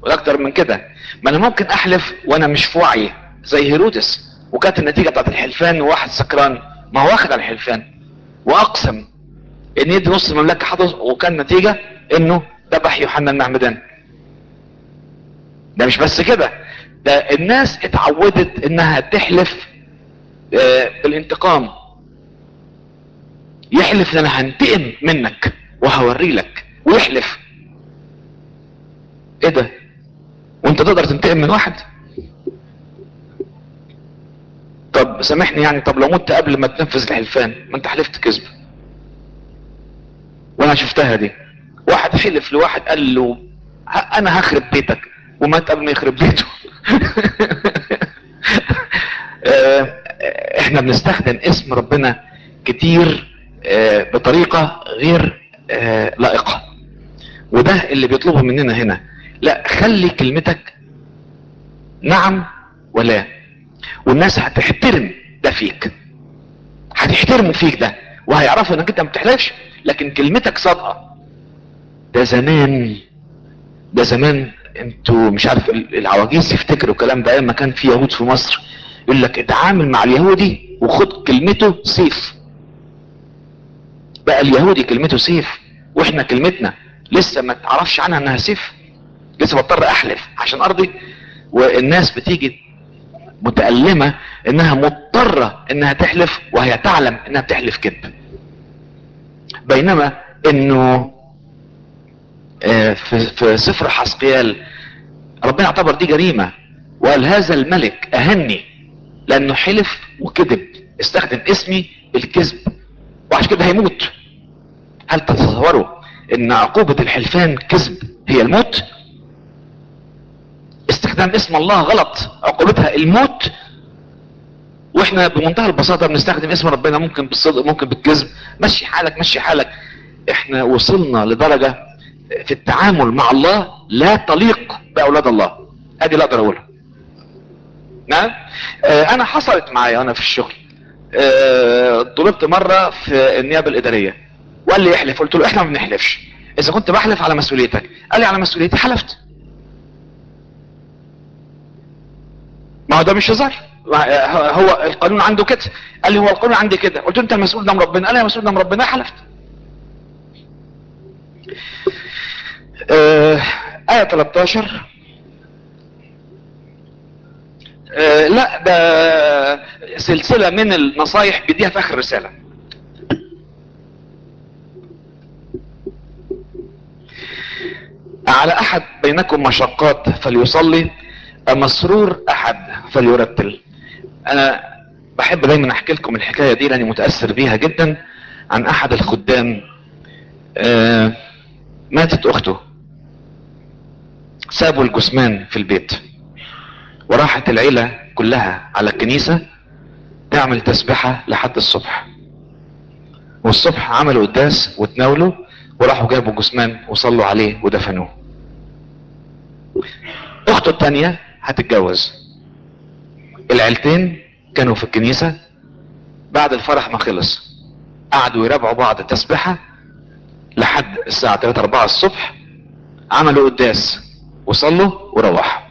واكتر من كده ما انا ممكن احلف وانا مش في وعي زي هيرودس وكانت النتيجه بتاعت الحلفان وواحد سكران ما هو واخد على الحلفان واقسم ان يدي نص المملكه حدث وكان نتيجه انه ذبح يوحنا المعمدان ده مش بس كده ده الناس اتعودت انها تحلف آه، بالانتقام يحلف ان انا هنتقم منك وهوري لك ويحلف ايه ده وانت تقدر تنتقم من واحد طب سامحني يعني طب لو مت قبل ما تنفذ الحلفان ما انت حلفت كذب وانا شفتها دي واحد حلف لواحد قال له ه- انا هخرب بيتك ومات قبل ما يخرب بيته آه، احنا بنستخدم اسم ربنا كتير آه، بطريقة غير آه، لائقة وده اللي بيطلبه مننا هنا لا خلي كلمتك نعم ولا والناس هتحترم ده فيك هتحترموا فيك ده وهيعرفوا انك انت ما بتحلفش لكن كلمتك صادقه ده زمان ده زمان انتوا مش عارف ال- العواجيز يفتكروا الكلام ده ايام ما كان في يهود في مصر يقول لك اتعامل مع اليهودي وخد كلمته سيف بقى اليهودي كلمته سيف واحنا كلمتنا لسه ما تعرفش عنها انها سيف لسه بضطر احلف عشان ارضي والناس بتيجي متألمة انها مضطرة انها تحلف وهي تعلم انها بتحلف كذب بينما انه آه، في في سفر حسقيال ربنا اعتبر دي جريمة وقال هذا الملك اهني لانه حلف وكذب استخدم اسمي بالكذب وعشان كده هيموت هل تتصوروا ان عقوبة الحلفان كذب هي الموت استخدام اسم الله غلط عقوبتها الموت واحنا بمنتهى البساطة بنستخدم اسم ربنا ممكن بالصدق ممكن بالكذب مشي حالك مشي حالك احنا وصلنا لدرجة في التعامل مع الله لا تليق باولاد الله ادي اللي اقدر اقولها نعم آه انا حصلت معايا انا في الشغل آه طلبت مرة في النيابة الادارية وقال لي احلف قلت له احنا ما بنحلفش اذا كنت بحلف على مسؤوليتك قال لي على مسؤوليتي حلفت ما هو ده مش هزار ما- هو القانون عنده كده قال لي هو القانون عندي كده قلت له انت المسؤول ده من ربنا قال لي انا مسؤول ده من ربنا حلفت آه آية 13 آه لا ده سلسلة من النصايح بديها في آخر الرسالة على أحد بينكم مشقات فليصلي مسرور أحد فليرتل أنا بحب دايما أحكي لكم الحكاية دي لأني متأثر بيها جدا عن أحد الخدام آه ماتت أخته سابوا الجثمان في البيت وراحت العيلة كلها على الكنيسة تعمل تسبحة لحد الصبح والصبح عملوا قداس وتناولوا وراحوا جابوا جثمان وصلوا عليه ودفنوه اخته التانية هتتجوز العيلتين كانوا في الكنيسة بعد الفرح ما خلص قعدوا يراجعوا بعض التسبحة لحد الساعة 3 4 الصبح عملوا قداس وصلوا وروحوا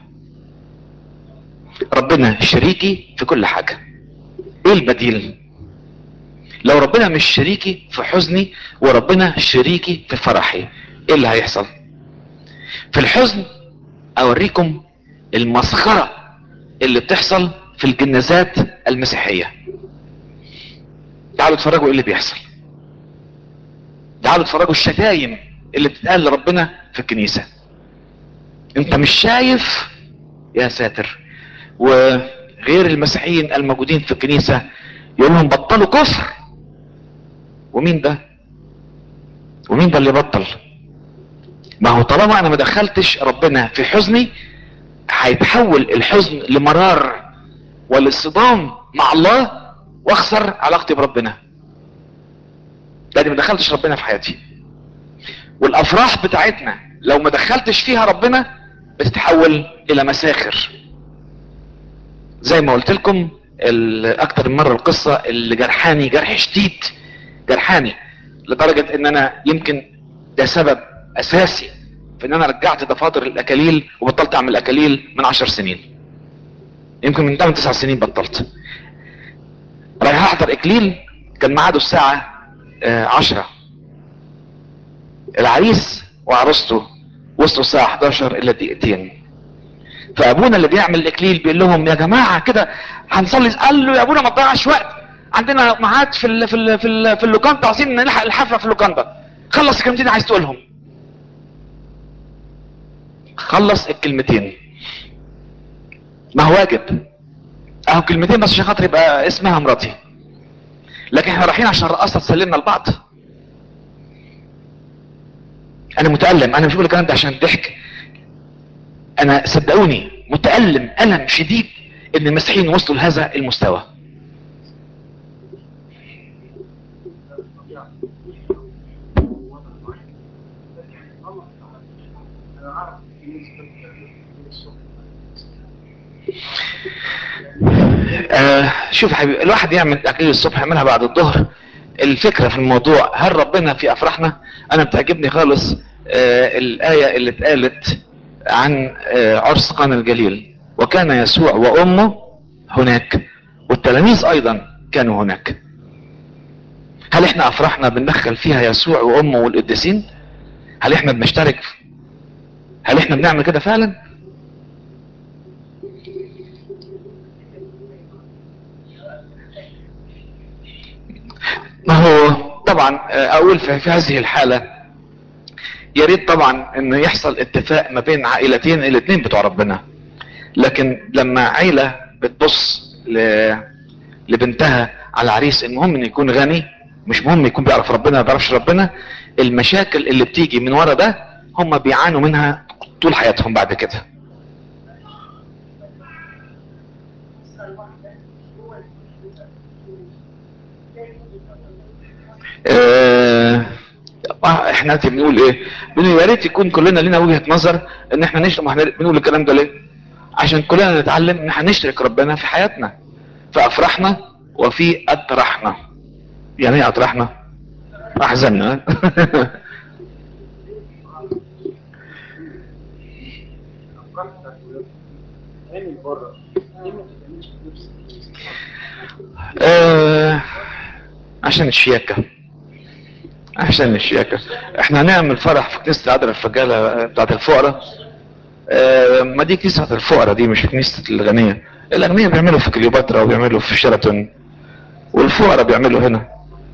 ربنا شريكي في كل حاجة ايه البديل لو ربنا مش شريكي في حزني وربنا شريكي في فرحي ايه اللي هيحصل في الحزن اوريكم المسخرة اللي بتحصل في الجنازات المسيحية تعالوا اتفرجوا ايه اللي بيحصل تعالوا اتفرجوا الشتايم اللي بتتقال لربنا في الكنيسة انت مش شايف يا ساتر وغير المسيحيين الموجودين في الكنيسة يقول لهم بطلوا كفر ومين ده ومين ده اللي بطل ما هو طالما انا ما دخلتش ربنا في حزني هيتحول الحزن لمرار والاصطدام مع الله واخسر علاقتي بربنا لاني ما دخلتش ربنا في حياتي والافراح بتاعتنا لو ما دخلتش فيها ربنا بتتحول الى مساخر زي ما قلت لكم ال- اكتر من مره القصه اللي جرحاني جرح شديد جرحاني لدرجه ان انا يمكن ده سبب اساسي في ان انا رجعت دفاتر الاكاليل وبطلت اعمل اكاليل من عشر سنين يمكن من 8 9 سنين بطلت رايح احضر اكليل كان ميعاده الساعة آه، عشرة العريس وعروسته وصلوا الساعة 11 الا دقيقتين فابونا اللي بيعمل الاكليل بيقول لهم يا جماعة كده هنصلي قال له يا ابونا ما تضيعش وقت عندنا ميعاد في ال في ال في ال في اللوكاندا عايزين نلحق الحفلة في اللوكاندا خلص الكلمتين عايز تقولهم خلص الكلمتين ما هو واجب اهو كلمتين بس عشان خاطر يبقى اسمها مراتي لكن احنا رايحين عشان الرقاصه تسلمنا لبعض انا متالم انا مش بقول الكلام ده عشان ضحك انا صدقوني متالم الم شديد ان المسيحيين وصلوا لهذا المستوى آه شوف حبيبي الواحد يعمل اكليل الصبح يعملها بعد الظهر الفكرة في الموضوع هل ربنا في افراحنا انا بتعجبني خالص آه الاية اللي اتقالت عن آه عرس قانا الجليل وكان يسوع وامه هناك والتلاميذ ايضا كانوا هناك هل احنا افراحنا بندخل فيها يسوع وامه والقديسين هل احنا بنشترك هل احنا بنعمل كده فعلا ما هو طبعا اقول في, في هذه الحالة يا ريت طبعا انه يحصل اتفاق ما بين عائلتين الاثنين بتوع ربنا لكن لما عيلة بتبص ل... لبنتها على عريس المهم انه يكون غني مش مهم يكون بيعرف ربنا ما بيعرفش ربنا المشاكل اللي بتيجي من ورا ده هم بيعانوا منها طول حياتهم بعد كده آه احنا بنقول ايه بنقول يا ريت يكون كلنا لنا وجهة نظر ان احنا نشرب احنا بنقول الكلام ده ليه عشان كلنا نتعلم ان احنا نشرك ربنا في حياتنا في افراحنا وفي اطرحنا يعني ايه اطرحنا احزننا آه عشان الشياكة عشان الشياكة احنا هنعمل فرح في كنيسة عدل الفجالة بتاعت الفقراء اه ما دي كنيسة الفقراء دي مش كنيسة الغنية الاغنياء بيعملوا في كليوباترا وبيعملوا في شيراتون والفقراء بيعملوا هنا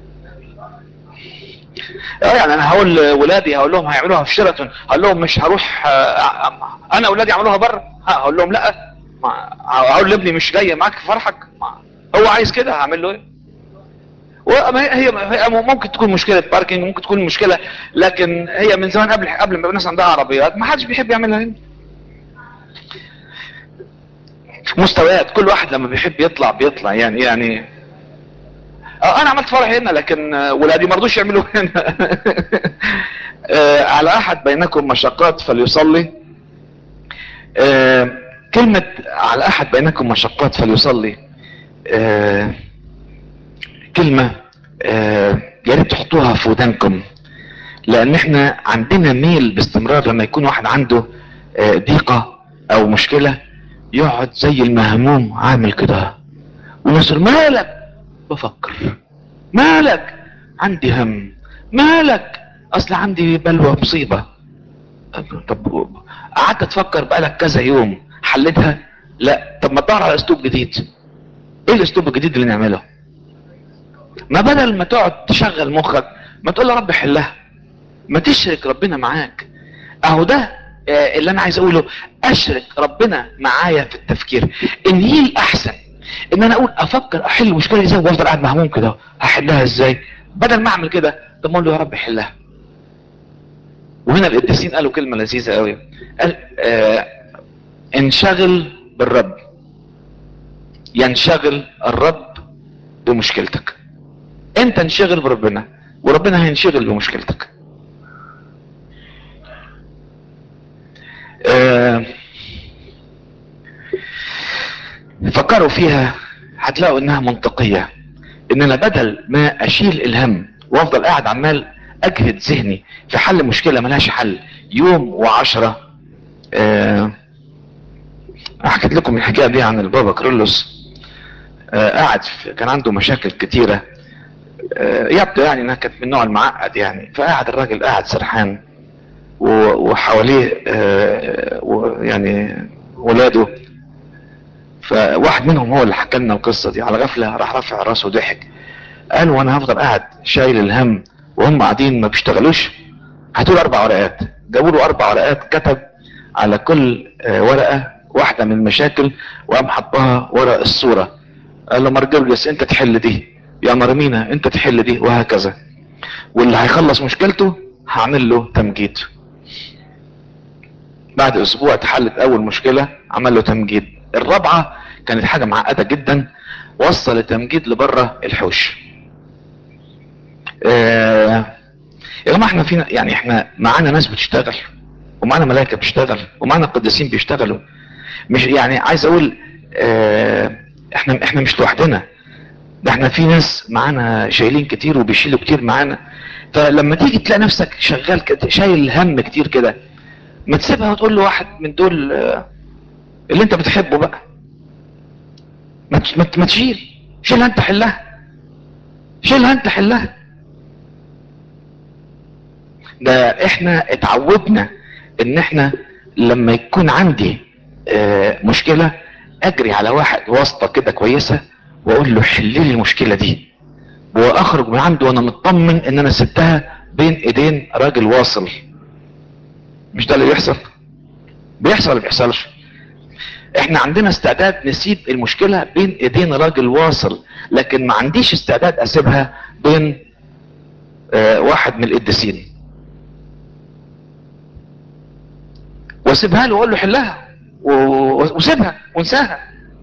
اه يعني انا هقول ولادي هقول لهم هيعملوها في شيراتون هقول لهم مش هروح اه انا اولادي يعملوها بره هقول لهم لا هقول لابني مش جاي معاك في فرحك هو عايز كده هعمل له ايه هي هي ممكن تكون مشكله باركينج ممكن تكون مشكله لكن هي من زمان قبل قبل ما الناس عندها عربيات ما حدش بيحب يعملها هنا مستويات كل واحد لما بيحب يطلع بيطلع يعني يعني اه انا عملت فرح هنا لكن ولادي ما رضوش يعملوا هنا آه على احد بينكم مشقات فليصلي آه كلمة على احد بينكم مشقات فليصلي آه كلمة آه يا ريت تحطوها في ودانكم لان احنا عندنا ميل باستمرار لما يكون واحد عنده آه ضيقة او مشكلة يقعد زي المهموم عامل كده وناس مالك بفكر مالك عندي هم مالك اصل عندي بلوى مصيبة طب قعدت تفكر بقالك كذا يوم حلتها لا طب ما تدور على اسلوب جديد ايه الاسلوب الجديد اللي نعمله ما بدل ما تقعد تشغل مخك ما تقول يا رب حلها ما تشرك ربنا معاك اهو ده اللي انا عايز اقوله اشرك ربنا معايا في التفكير ان هي الاحسن ان انا اقول افكر احل مشكله ازاي وافضل قاعد مهموم كده هحلها ازاي بدل ما اعمل كده طب اقول له يا رب حلها وهنا القديسين قالوا كلمه لذيذه قوي قال آه انشغل بالرب ينشغل الرب بمشكلتك انت انشغل بربنا وربنا هينشغل بمشكلتك آه فكروا فيها هتلاقوا انها منطقية ان انا بدل ما اشيل الهم وافضل قاعد عمال اجهد ذهني في حل مشكلة ملهاش حل يوم وعشرة آه حكيت لكم الحكايه دي عن البابا كرولوس آه قاعد في- كان عنده مشاكل كتيره آه يبدو يعني انها كانت من النوع المعقد يعني فقعد الراجل قاعد سرحان و- وحواليه آه و- يعني ولاده فواحد منهم هو اللي حكى لنا القصه دي على غفله راح رافع راسه وضحك قال وانا هفضل قاعد شايل الهم وهم قاعدين ما بيشتغلوش هاتوا له اربع ورقات جابوا له اربع ورقات كتب على كل آه، ورقه واحده من المشاكل وقام حطها ورق الصوره قال له مرجرجس انت تحل دي يا مرمينا انت تحل دي وهكذا واللي هيخلص مشكلته هعمل له تمجيد بعد اسبوع اتحلت اول مشكله عمل له تمجيد الرابعه كانت حاجه معقده جدا وصل التمجيد لبره الحوش آه يا جماعه احنا فينا يعني احنا معانا ناس بتشتغل ومعانا ملائكه بتشتغل ومعانا قديسين بيشتغلوا مش يعني عايز اقول اه احنا احنا مش لوحدنا ده احنا في ناس معانا شايلين كتير وبيشيلوا كتير معانا فلما تيجي تلاقي نفسك شغال كده شايل هم كتير كده ما تسيبها وتقول له واحد من دول آه، اللي انت بتحبه بقى ما تش- ما ت- ما تشيل شيلها انت حلها شيلها انت حلها ده احنا اتعودنا ان احنا لما يكون عندي اه مشكلة اجري على واحد واسطة كده كويسة واقول له حل لي المشكلة دي واخرج من عنده وانا مطمن ان انا سبتها بين ايدين راجل واصل مش ده اللي بيحصل بيحصل ولا بيحصلش احنا عندنا استعداد نسيب المشكلة بين ايدين راجل واصل لكن ما عنديش استعداد اسيبها بين اه واحد من القديسين واسيبها له واقول له حلها و- وسيبها وانساها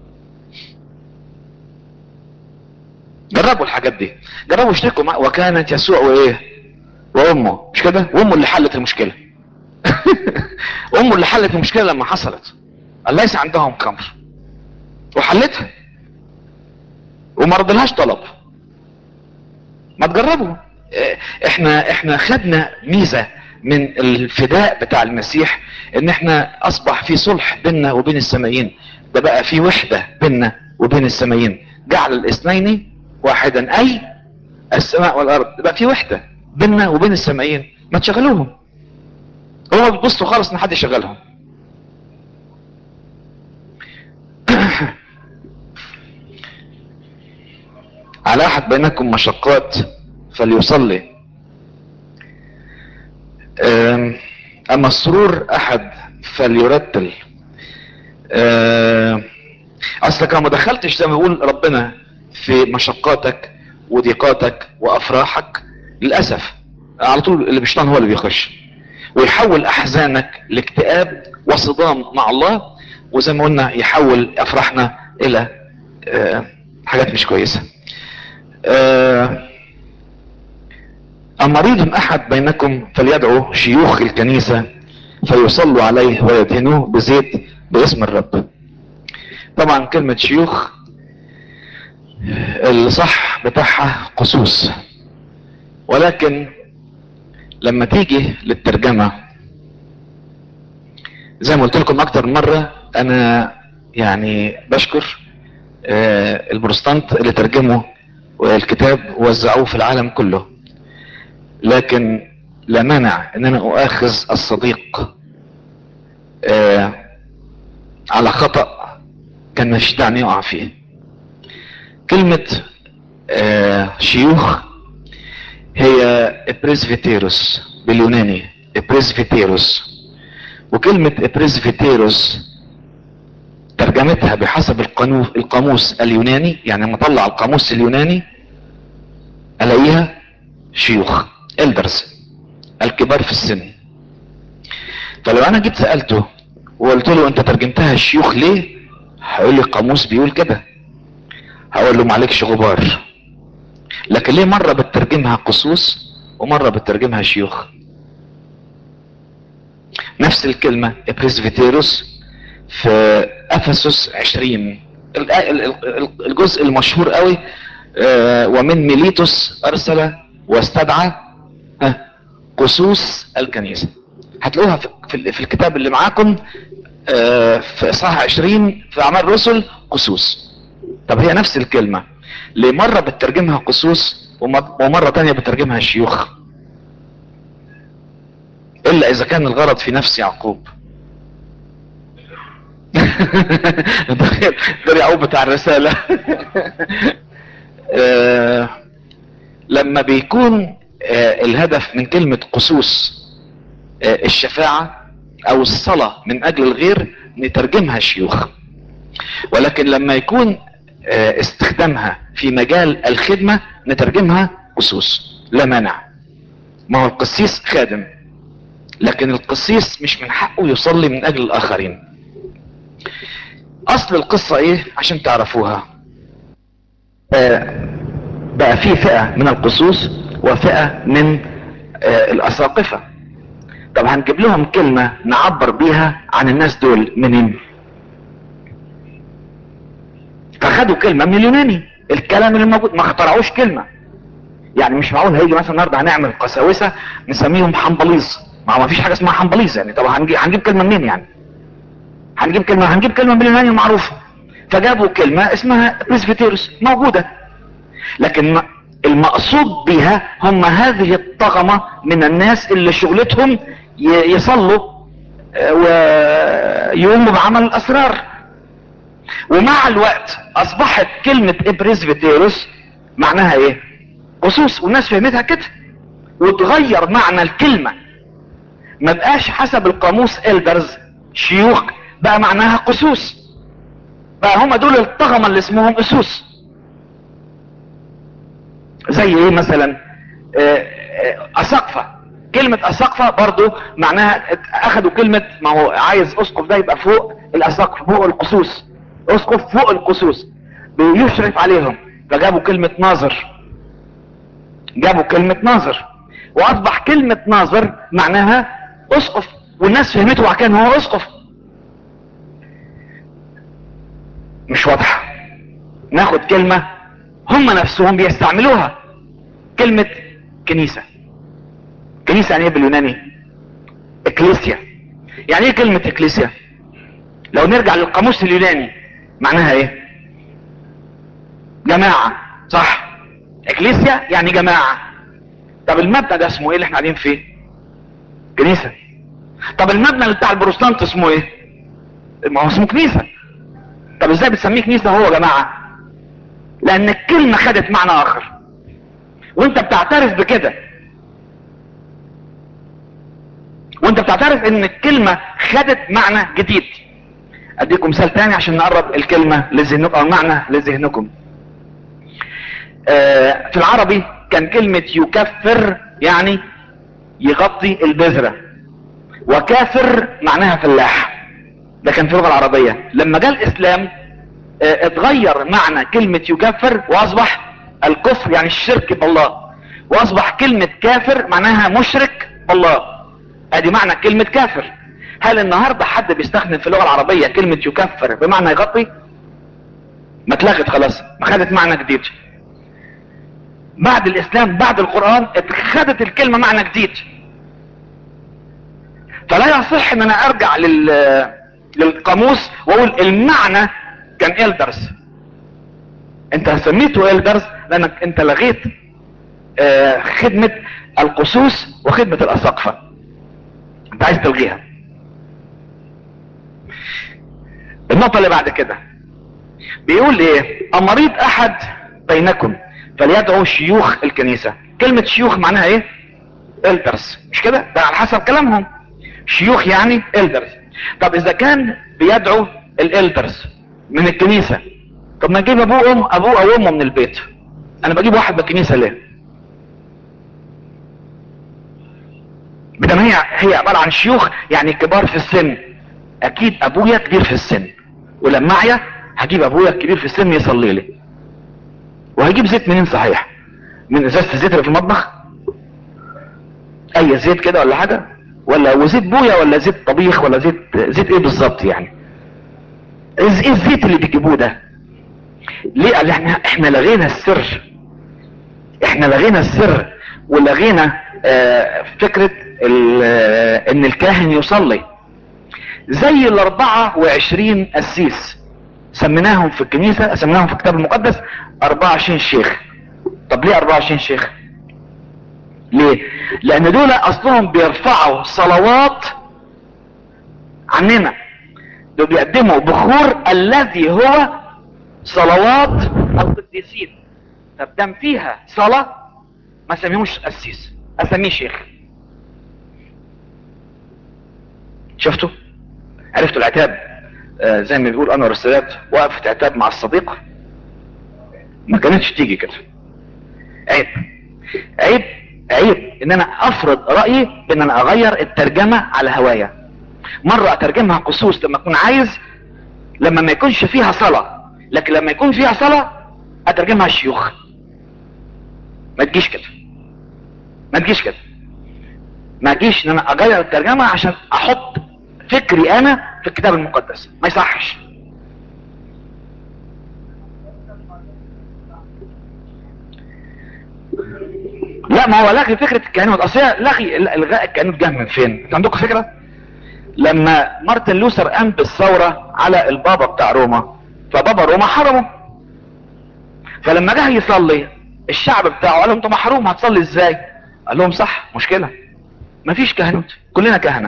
جربوا الحاجات دي جربوا اشتركوا مع وكانت يسوع وايه وامه مش كده وامه اللي حلت المشكله امه اللي حلت المشكله لما حصلت قال ليس عندهم خمر وحلتها وما ردلهاش طلب ما تجربوا اه، احنا احنا خدنا ميزه من الفداء بتاع المسيح ان احنا اصبح في صلح بيننا وبين السمايين ده بقى في وحده بيننا وبين السمايين جعل الاثنين واحدا اي السماء والارض بقى في وحده بيننا وبين السمايين ما تشغلوهم هو بتبصوا خالص ان حد يشغلهم على احد بينكم مشقات فليصلي أم، اما السرور احد فليرتل أم، اصلك لو ما دخلتش زي ما بيقول ربنا في مشقاتك وضيقاتك وافراحك للاسف على طول اللي بيشطان هو اللي بيخش ويحول احزانك لاكتئاب وصدام مع الله وزي ما قلنا يحول افراحنا الى آه، حاجات مش كويسه آه، أمريض أحد بينكم فليدعو شيوخ الكنيسة فيصلوا عليه ويدهنوه بزيت باسم الرب طبعا كلمة شيوخ الصح بتاعها قصوص ولكن لما تيجي للترجمة زي ما قلت لكم اكتر مرة انا يعني بشكر آه، البروتستانت اللي ترجموا الكتاب ووزعوه في العالم كله لكن لا مانع ان انا اؤاخذ الصديق آه على خطأ كان مش دعني يقع فيه كلمة آه شيوخ هي ابريزفيتيروس باليوناني ابريزفيتيروس وكلمة ابريزفيتيروس ترجمتها بحسب القانو- القاموس اليوناني يعني لما اطلع القاموس اليوناني الاقيها شيوخ elders الكبار في السن فلو انا جيت سألته وقلت له انت ترجمتها الشيوخ ليه هيقول لي القاموس بيقول كده هقول له معلكش غبار لكن ليه مرة بترجمها قصوص ومرة بترجمها شيوخ نفس الكلمة ابريزفيتيروس في افسس 20 ال- ال- ال- الجزء المشهور قوي آه، ومن ميليتوس ارسل واستدعى ها، قصوص الكنيسة هتلاقوها في, في, في الكتاب اللي معاكم آه، في اصحاح 20 في اعمال الرسل قصوص طب هي نفس الكلمة ليه مرة بتترجمها قصوص وم- ومرة تانية بتترجمها شيوخ الا اذا كان الغرض في نفس يعقوب ده ده يعقوب بتاع الرسالة آه، لما بيكون آه، الهدف من كلمة قصوص آه، الشفاعة او الصلاة من اجل الغير نترجمها شيوخ ولكن لما يكون آه، استخدامها في مجال الخدمة نترجمها قصوص لا مانع ما هو القسيس خادم لكن القسيس مش من حقه يصلي من اجل الاخرين اصل القصة ايه عشان تعرفوها آه، بقى في فئة من القصوص وفئة من آه، الاساقفة طب هنجيب لهم كلمة نعبر بيها عن الناس دول منين فخدوا كلمة من اليوناني الكلام اللي موجود ما اخترعوش كلمة يعني مش معقول هيجي مثلا النهارده هنعمل قساوسة نسميهم حنبليز ما هو ما فيش حاجة اسمها حنبليز يعني طب هنجيب, هنجيب كلمة منين يعني هنجيب كلمة هنجيب كلمة من اليوناني المعروفة فجابوا كلمة اسمها بريسبيتيروس موجودة لكن ما- المقصود بها هم هذه الطغمة من الناس اللي شغلتهم ي- يصلوا آه، ويقوموا بعمل الاسرار ومع الوقت اصبحت كلمة ابريسبيتيروس معناها ايه قصوص والناس فهمتها كده وتغير معنى الكلمة ما بقاش حسب القاموس الدرز شيوخ بقى معناها قصوص بقى هم دول الطغمة اللي اسمهم اسوس زي ايه مثلا آه، آه، اسقفة كلمة اسقفة برضو معناها ات- اخدوا كلمة ما هو عايز اسقف ده يبقى فوق الاسقف فوق القصوص اسقف فوق القصوص بيشرف عليهم فجابوا كلمة ناظر جابوا كلمة ناظر واصبح كلمة ناظر معناها اسقف والناس فهمته وكان هو اسقف مش واضحة ناخد كلمة هم نفسهم بيستعملوها كلمة كنيسة كنيسة يعني ايه باليوناني اكليسيا يعني ايه كلمة اكليسيا لو نرجع للقاموس اليوناني معناها ايه جماعة صح اكليسيا يعني جماعة طب المبنى ده اسمه ايه اللي احنا قاعدين فيه كنيسة طب المبنى اللي بتاع البروتستانت اسمه ايه ما هو اسمه كنيسة طب ازاي بتسميه كنيسة وهو جماعة لان الكلمة خدت معنى اخر وانت بتعترف بكده وانت بتعترف ان الكلمة خدت معنى جديد اديكم مثال تاني عشان نقرب الكلمة لذهنكم او المعنى لذهنكم آه، في العربي كان كلمة يكفر يعني يغطي البذرة وكافر معناها فلاح ده كان في اللغة العربية لما جاء الاسلام آه، اتغير معنى كلمة يكفر واصبح الكفر يعني الشرك بالله واصبح كلمة كافر معناها مشرك بالله ادي معنى كلمة كافر هل النهاردة حد بيستخدم في اللغة العربية كلمة يكفر بمعنى يغطي ما اتلغت خلاص ما خدت معنى جديد بعد الاسلام بعد القرآن خدت الكلمة معنى جديد فلا يصح ان انا ارجع لل للقاموس واقول المعنى كان الدرس انت سميته الدرس لانك انت لغيت آه، خدمة القصوص وخدمة الاساقفة انت عايز تلغيها النقطة اللي بعد كده بيقول ايه امريض احد بينكم فليدعو شيوخ الكنيسة كلمة شيوخ معناها ايه الدرس مش كده ده على حسب كلامهم شيوخ يعني الدرس طب اذا كان بيدعو الالدرز من الكنيسة طب ما اجيب ابوه ام ابوه او امه من البيت انا بجيب واحد من الكنيسة ليه بدل هي هي عبارة عن شيوخ يعني كبار في السن اكيد ابويا كبير في السن ولما معايا هجيب ابويا الكبير في السن يصلي لي وهجيب زيت منين صحيح من ازازة الزيت اللي في المطبخ اي زيت كده ولا حاجة ولا وزيت بويا ولا زيت طبيخ ولا زيت زيت ايه بالظبط يعني ايه الزيت اللي بيجيبوه ده ليه قال احنا احنا لغينا السر احنا لغينا السر ولغينا آه فكرة ال- ان الكاهن يصلي زي ال 24 قسيس سميناهم في الكنيسة سميناهم في الكتاب المقدس 24 شيخ طب ليه 24 شيخ ليه لان دول اصلهم بيرفعوا صلوات عننا دول بيقدموا بخور الذي هو صلوات القديسين طب دام فيها صلاة ما سميهوش قسيس اسميه شيخ شفتوا عرفتوا العتاب آه زي ما بيقول انور السادات وقفت عتاب مع الصديق ما كانتش تيجي كده عيب عيب عيب ان انا افرض رايي بان انا اغير الترجمه على هوايا مره اترجمها قصوص لما اكون عايز لما ما يكونش فيها صلاه لكن لما يكون فيها صلاه اترجمها شيوخ ما تجيش كده ما تجيش كده ما تجيش ان انا اغير الترجمه عشان احط فكري انا في الكتاب المقدس ما يصحش لا ما هو لغي فكره الكهنوت اصل هي لغي الغاء الكهنوت جه من فين؟ انت عندكم فكره؟ لما مارتن لوثر قام بالثوره على البابا بتاع روما فبابا روما حرمه فلما جه يصلي الشعب بتاعه قال له انت محروم هتصلي ازاي؟ قال لهم صح مشكله مفيش كهنوت كلنا كهنه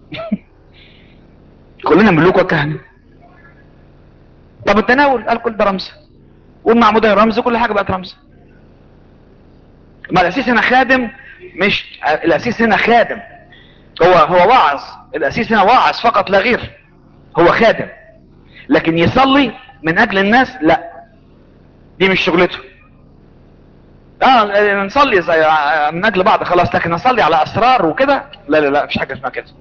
كلنا ملوك وكهنه طب التناول قال كل ده رمز والمعموديه رمز كل حاجه بقت رمز ما الاسيس هنا خادم مش الاسيس هنا خادم هو هو واعظ الاسيس هنا واعظ فقط لا غير هو خادم لكن يصلي من اجل الناس لا دي مش شغلته اه نصلي زي من اجل بعض خلاص لكن نصلي على اسرار وكده لا لا لا مفيش حاجه اسمها كده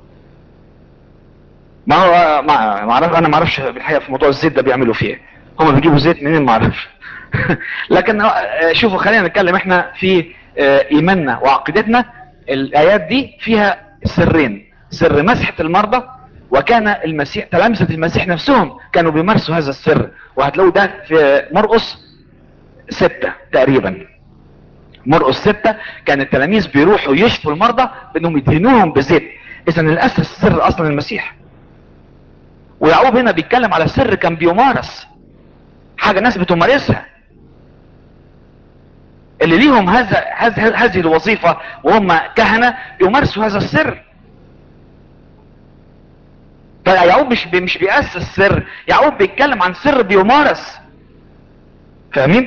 ما هو ما ما اعرف انا ما اعرفش بالحقيقه في موضوع الزيت ده بيعملوا فيه ايه هم بيجيبوا زيت منين ما اعرفش لكن شوفوا خلينا نتكلم احنا في ايماننا وعقيدتنا الايات دي فيها سرين سر مسحة المرضى وكان المسيح تلامذة المسيح نفسهم كانوا بيمارسوا هذا السر وهتلاقوا ده في مرقس ستة تقريبا مرقس ستة كان التلاميذ بيروحوا يشفوا المرضى بانهم يدهنوهم بزيت اذا الاساس السر اصلا المسيح ويعقوب هنا بيتكلم على سر كان بيمارس حاجة ناس بتمارسها اللي ليهم هذا هذه هذه الوظيفة وهم كهنة يمارسوا هذا السر فيعقوب مش بي مش بيأسس سر يعقوب بيتكلم عن سر بيمارس فاهمين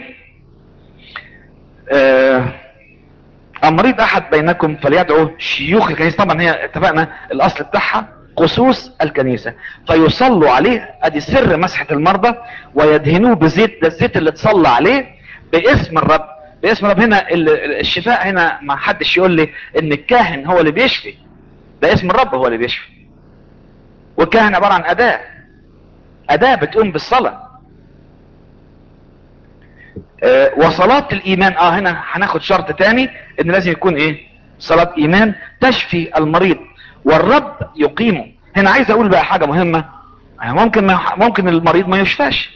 آه المريض احد بينكم فليدعو شيوخ الكنيسة طبعا هي اتفقنا الاصل بتاعها قصوص الكنيسة فيصلوا عليه ادي سر مسحة المرضى ويدهنوه بزيت ده الزيت اللي تصلى عليه باسم الرب باسم الرب هنا الشفاء هنا ما حدش يقول لي ان الكاهن هو اللي بيشفي ده اسم الرب هو اللي بيشفي والكاهن عبارة عن اداة اداة بتقوم بالصلاة آه وصلاة الايمان اه هنا هناخد شرط تاني ان لازم يكون ايه صلاة ايمان تشفي المريض والرب يقيمه هنا عايز اقول بقى حاجة مهمة ممكن ما ممكن المريض ما يشفاش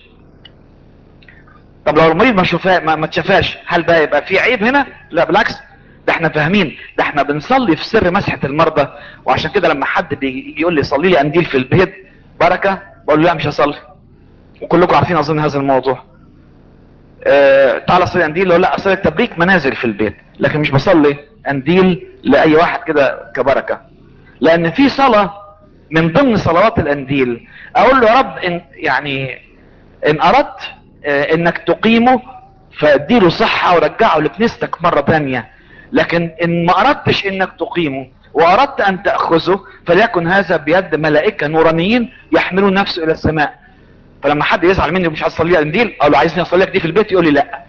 طب لو المريض ما شفا ما, ما تشفاش هل بقى يبقى في عيب هنا لا بالعكس ده احنا فاهمين ده احنا بنصلي في سر مسحة المرضى وعشان كده لما حد بيجي يقول لي صلي لي قنديل في البيت بركة بقول له لا مش هصلي وكلكم عارفين اظن هذا الموضوع اه تعالى صلي قنديل لا اصلي التبريك منازل في البيت لكن مش بصلي قنديل لاي واحد كده كبركة لان في صلاة من ضمن صلوات القنديل اقول له يا رب ان يعني ان اردت اه انك تقيمه فاديله صحة ورجعه لكنيستك مرة تانية لكن ان ما اردتش انك تقيمه واردت ان تأخذه فليكن هذا بيد ملائكة نورانيين يحملون نفسه الى السماء فلما حد يزعل مني ومش هصلي لي قنديل اقول له عايزني اصلي لك دي في البيت يقول لي لا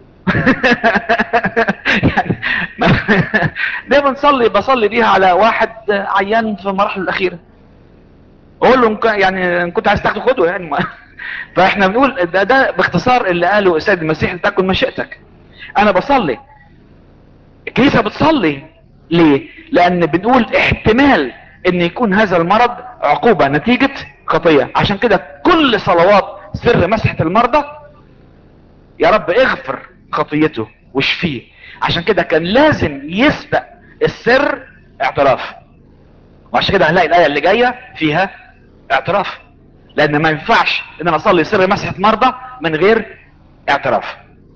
يعني ده بنصلي بصلي بيها على واحد عيان في المراحل الاخيره اقول له يعني ان كنت عايز تاخده خده يعني فاحنا بنقول ده, ده باختصار اللي قاله السيد المسيح تكن مشيئتك انا بصلي الكنيسة بتصلي ليه لان بنقول احتمال ان يكون هذا المرض عقوبة نتيجة خطية عشان كده كل صلوات سر مسحة المرضى يا رب اغفر خطيته واشفيه عشان كده كان لازم يسبق السر اعتراف وعشان كده هنلاقي الايه اللي جايه فيها اعتراف لان ما ينفعش ان انا اصلي سر مسحه مرضى من غير اعتراف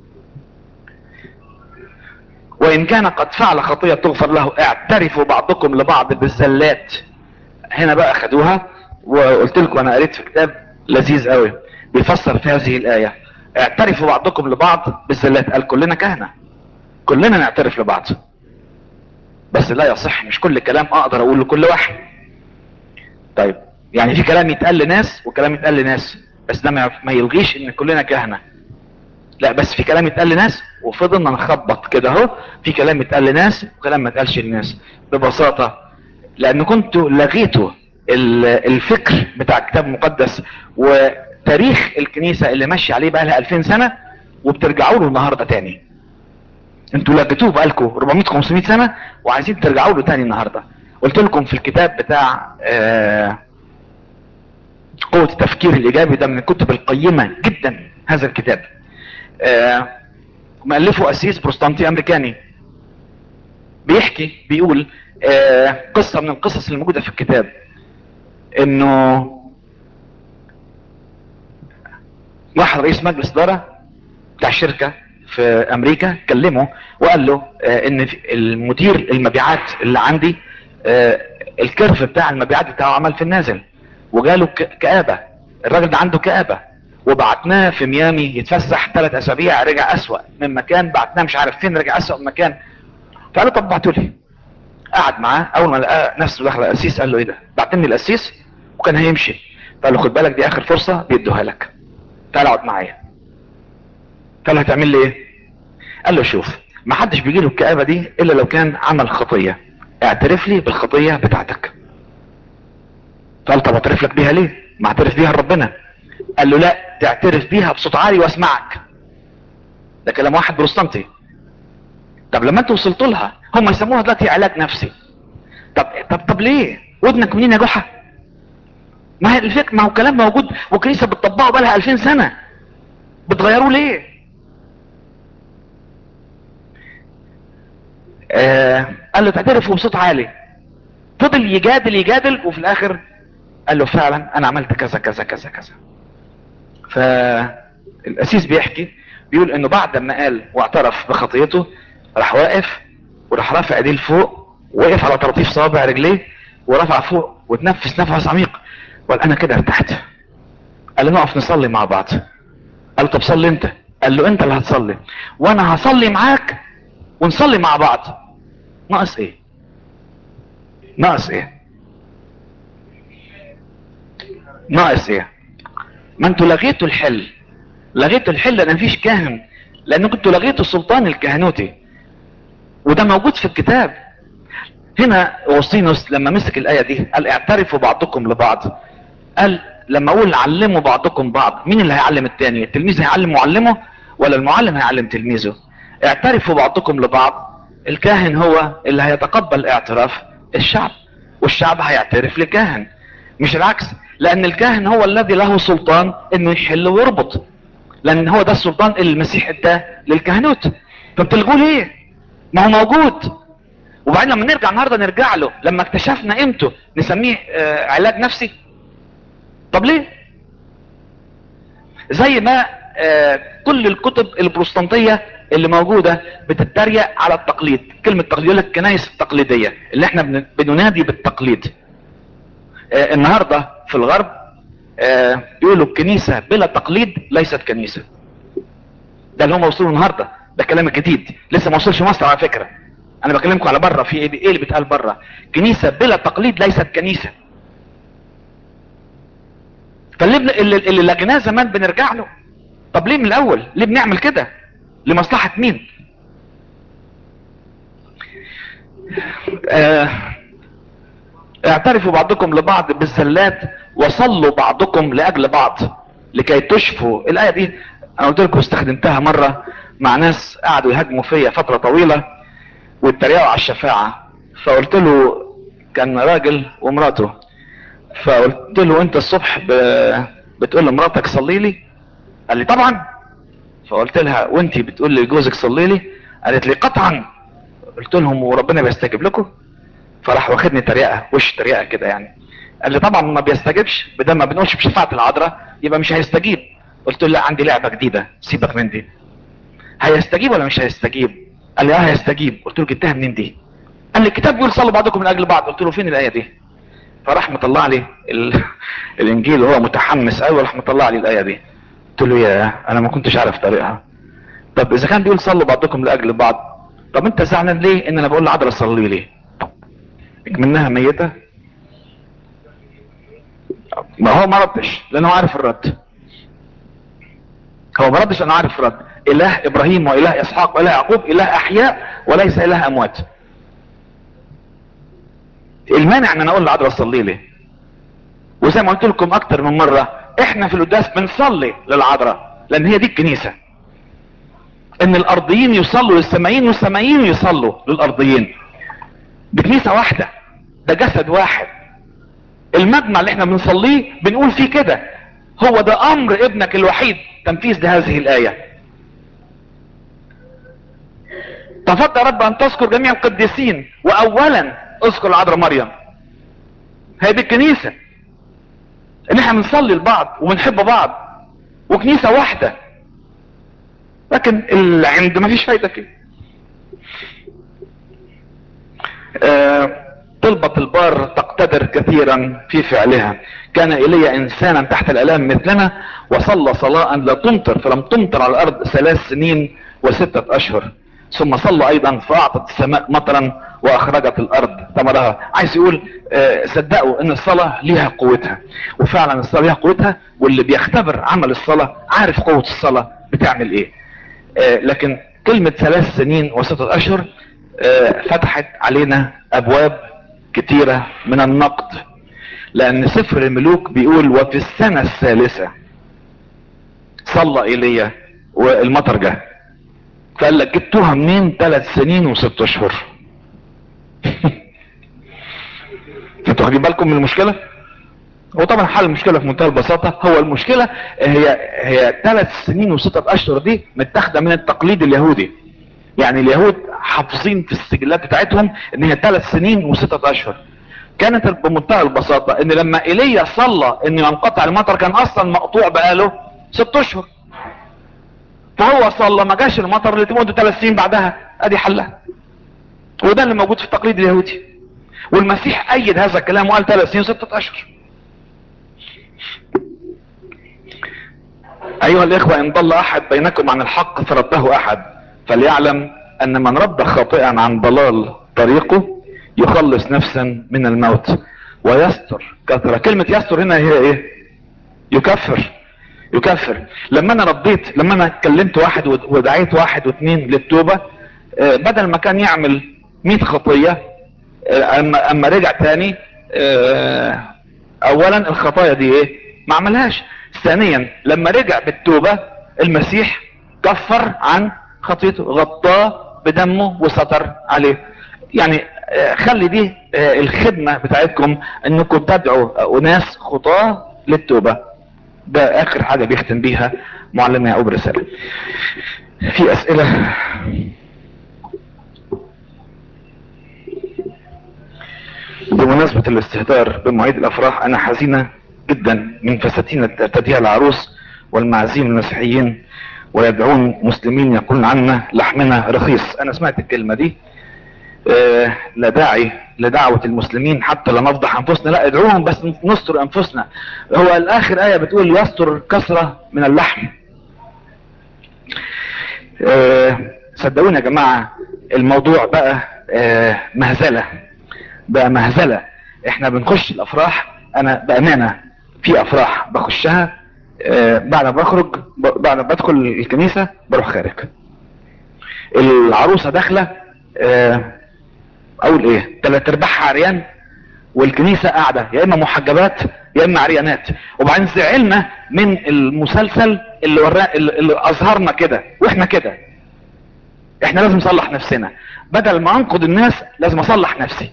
وان كان قد فعل خطيه تغفر له اعترفوا بعضكم لبعض بالزلات هنا بقى خدوها وقلت لكم انا قريت في كتاب لذيذ قوي بيفسر في هذه الايه اعترفوا بعضكم لبعض بالزلات قال كلنا كهنه كلنا نعترف لبعض بس لا يصح مش كل كلام اقدر اقول لكل واحد طيب يعني في كلام يتقال لناس وكلام يتقال لناس بس ده ما ما يلغيش ان كلنا كهنه لا بس في كلام يتقال لناس وفضلنا نخبط كده اهو في كلام يتقال لناس وكلام ما يتقالش لناس ببساطه لان كنتوا لغيتوا ال- الفكر بتاع الكتاب المقدس وتاريخ الكنيسه اللي ماشي عليه بقى لها 2000 سنه وبترجعوا له النهارده تاني انتوا لغيتوه بقالكم 400 500 سنه وعايزين ترجعوا له تاني النهارده قلت لكم في الكتاب بتاع آه قوة التفكير الإيجابي ده من الكتب القيمة جدا هذا الكتاب آه مؤلفه أسيس بروستانتي أمريكاني بيحكي بيقول آه قصة من القصص اللي موجودة في الكتاب إنه واحد رئيس مجلس إدارة بتاع شركة في أمريكا كلمه وقال له آه إن في- المدير المبيعات اللي عندي آه الكيرف بتاع المبيعات بتاعه عمل في النازل وجاله ك- كآبة الراجل ده عنده كآبة وبعتناه في ميامي يتفسح ثلاث اسابيع رجع اسوأ من مكان بعتناه مش عارف فين رجع اسوأ من مكان فقال له طب بعتوا لي قعد معاه اول ما لقى نفسه دخل القسيس قال له ايه ده بعتني القسيس وكان هيمشي قال له خد بالك دي اخر فرصه بيدوها لك تعال اقعد معايا قال له هتعمل لي ايه قال له شوف ما حدش بيجي له الكآبة دي الا لو كان عمل خطية اعترف لي بالخطية بتاعتك فقال طب اعترف لك بيها ليه ما اعترف بيها لربنا قال له لا تعترف بيها بصوت عالي واسمعك ده كلام واحد بروستانتي طب لما انتوا وصلتوا لها هم يسموها دلوقتي علاج نفسي طب طب طب ليه ودنك منين يا جحا ما هي الفكر ما هو كلام موجود والكنيسه بتطبقه بقى لها 2000 سنه بتغيروه ليه آه قال له تعترف بصوت عالي فضل يجادل يجادل وفي الاخر قال له فعلا انا عملت كذا كذا كذا كذا فالاسيس بيحكي بيقول انه بعد ما قال واعترف بخطيته راح واقف وراح رافع ايديه لفوق وقف على طراطيف صوابع رجليه ورفع فوق وتنفس نفس عميق وقال انا كده ارتحت قال له نقف نصلي مع بعض قال له طب صلي انت قال له انت اللي هتصلي وانا هصلي معاك ونصلي مع بعض ناقص ايه ناقص ايه ناقص ايه ما انتوا لغيتوا الحل لغيتوا الحل لان مفيش كاهن لان كنتوا لغيتوا السلطان الكهنوتي وده موجود في الكتاب هنا اوسطينوس لما مسك الايه دي قال اعترفوا بعضكم لبعض قال لما اقول علموا بعضكم بعض مين اللي هيعلم التاني التلميذ هيعلم معلمه ولا المعلم هيعلم تلميذه اعترفوا بعضكم لبعض الكاهن هو اللي هيتقبل اعتراف الشعب والشعب هيعترف لكاهن مش العكس لان الكاهن هو الذي له سلطان انه يحل ويربط لان هو ده السلطان اللي المسيح اداه للكهنوت فبتلغوه ليه ما هو موجود وبعدين لما نرجع النهارده نرجع له لما اكتشفنا قيمته نسميه آه علاج نفسي طب ليه زي ما آه كل الكتب البروتستانتيه اللي موجوده بتتريق على التقليد كلمه تقليد يقول لك الكنائس التقليديه اللي احنا بن- بننادي بالتقليد آه النهارده في الغرب آه بيقولوا الكنيسه بلا تقليد ليست كنيسه ده اللي هم وصلوا النهارده ده كلام جديد لسه ما وصلش مصر على فكره انا بكلمكم على بره في ايه إيه اللي بيتقال بره كنيسه بلا تقليد ليست كنيسه فاللي بن... اللي, اللي لجناه زمان بنرجع له طب ليه من الاول ليه بنعمل كده لمصلحه مين آه... اعترفوا بعضكم لبعض بالزلات وصلوا بعضكم لاجل بعض لكي تشفوا الايه دي انا قلت لكم استخدمتها مره مع ناس قعدوا يهاجموا فيا فتره طويله واتريقوا على الشفاعه فقلت له كان راجل ومراته فقلت له انت الصبح ب... بتقول لمراتك صلي لي قال لي طبعا فقلت لها وانت بتقول لجوزك صلي لي قالت لي قطعا قلت لهم وربنا بيستجيب لكم فراح واخدني تريقه وش تريقه كده يعني قال لي طبعا ما بيستجيبش بدل ما بنقولش بشفاعه العذراء يبقى مش هيستجيب قلت له لا عندي لعبه جديده سيبك من دي هيستجيب ولا مش هيستجيب قال لي اه هيستجيب قلت له جبتها منين دي قال لي الكتاب بيقول صلوا بعضكم من اجل بعض قلت له فين الايه دي فراح مطلع لي ال... الانجيل وهو متحمس قوي راح مطلع لي الايه دي قلت له يا انا ما كنتش عارف طريقها طب اذا كان بيقول صلوا بعضكم لاجل بعض طب انت زعلان ليه ان انا بقول لعذرا صلي ليه منها ميته ما هو ما ردش لانه عارف الرد هو ما ردش انا عارف الرد اله ابراهيم واله اسحاق واله يعقوب اله احياء وليس اله اموات المانع ان انا اقول لعذرا صلي لي وزي ما قلت لكم اكتر من مره احنا في القداس بنصلي للعذراء لان هي دي الكنيسه ان الارضيين يصلوا للسمائيين والسمائيين يصلوا للارضيين دي كنيسه واحده ده جسد واحد المجمع اللي احنا بنصليه بنقول فيه كده هو ده امر ابنك الوحيد تنفيذ لهذه الايه تفضل يا رب ان تذكر جميع القديسين واولا اذكر العذراء مريم هي دي الكنيسه ان احنا بنصلي لبعض وبنحب بعض وكنيسه واحده لكن العند ما فيش فايده فيه آه طلبة البار تقتدر كثيرا في فعلها كان إلي إنسانا تحت الألام مثلنا وصلى صلاة لا تمطر فلم تمطر على الأرض ثلاث سنين وستة أشهر ثم صلى أيضا فأعطت السماء مطرا وأخرجت الأرض ثمرها عايز يقول آه صدقوا أن الصلاة ليها قوتها وفعلا الصلاة ليها قوتها واللي بيختبر عمل الصلاة عارف قوة الصلاة بتعمل إيه آه لكن كلمة ثلاث سنين وستة أشهر آه فتحت علينا أبواب كتيرة من النقد لان سفر الملوك بيقول وفي السنة الثالثة صلى ايليا والمطر جه فقال لك جبتوها منين ثلاث سنين وست اشهر انتوا واخدين بالكم من المشكلة هو طبعا حل المشكلة في منتهى البساطة هو المشكلة هي هي ثلاث سنين وستة اشهر دي متاخدة من التقليد اليهودي يعني اليهود حافظين في السجلات بتاعتهم ان هي ثلاث سنين وستة اشهر كانت بمنتهى البساطة ان لما ايليا صلى ان ينقطع المطر كان اصلا مقطوع بقاله ست اشهر فهو صلى ما جاش المطر اللي تموت ثلاث سنين بعدها ادي حلها وده اللي موجود في التقليد اليهودي والمسيح ايد هذا الكلام وقال ثلاث سنين وستة اشهر ايها الاخوة ان ضل احد بينكم عن الحق فرده احد فليعلم ان من رد خاطئا عن ضلال طريقه يخلص نفسا من الموت ويستر كثرة كلمة يستر هنا هي ايه يكفر يكفر لما انا رديت لما انا كلمت واحد ودعيت واحد واثنين للتوبة بدل ما كان يعمل 100 خطية اما, أما رجع تاني اولا الخطايا دي ايه ما عملهاش ثانيا لما رجع بالتوبة المسيح كفر عن خطيته غطاه بدمه وستر عليه يعني خلي دي الخدمة بتاعتكم انكم تدعوا اناس خطاة للتوبة ده اخر حاجة بيختم بيها معلم يعقوب رسالة في اسئلة بمناسبة الاستهتار بمواعيد الافراح انا حزينة جدا من فساتين ترتديها العروس والمعازيم المسيحيين ويدعون مسلمين يقولون عنا لحمنا رخيص انا سمعت الكلمة دي آه لا داعي لدعوة المسلمين حتى لا نفضح انفسنا لا ادعوهم بس نستر انفسنا هو الاخر اية بتقول يستر كسرة من اللحم آه صدقوني يا جماعة الموضوع بقى آه مهزلة بقى مهزلة احنا بنخش الافراح انا بامانة في افراح بخشها آه بعد ما بخرج بعد ما بدخل الكنيسة بروح خارج العروسة داخلة آه اقول ايه تلات ارباعها عريان والكنيسة قاعدة يا اما محجبات يا اما عريانات وبعدين زعلنا من المسلسل اللي وراه اللي اظهرنا كده واحنا كده احنا لازم نصلح نفسنا بدل ما انقد الناس لازم اصلح نفسي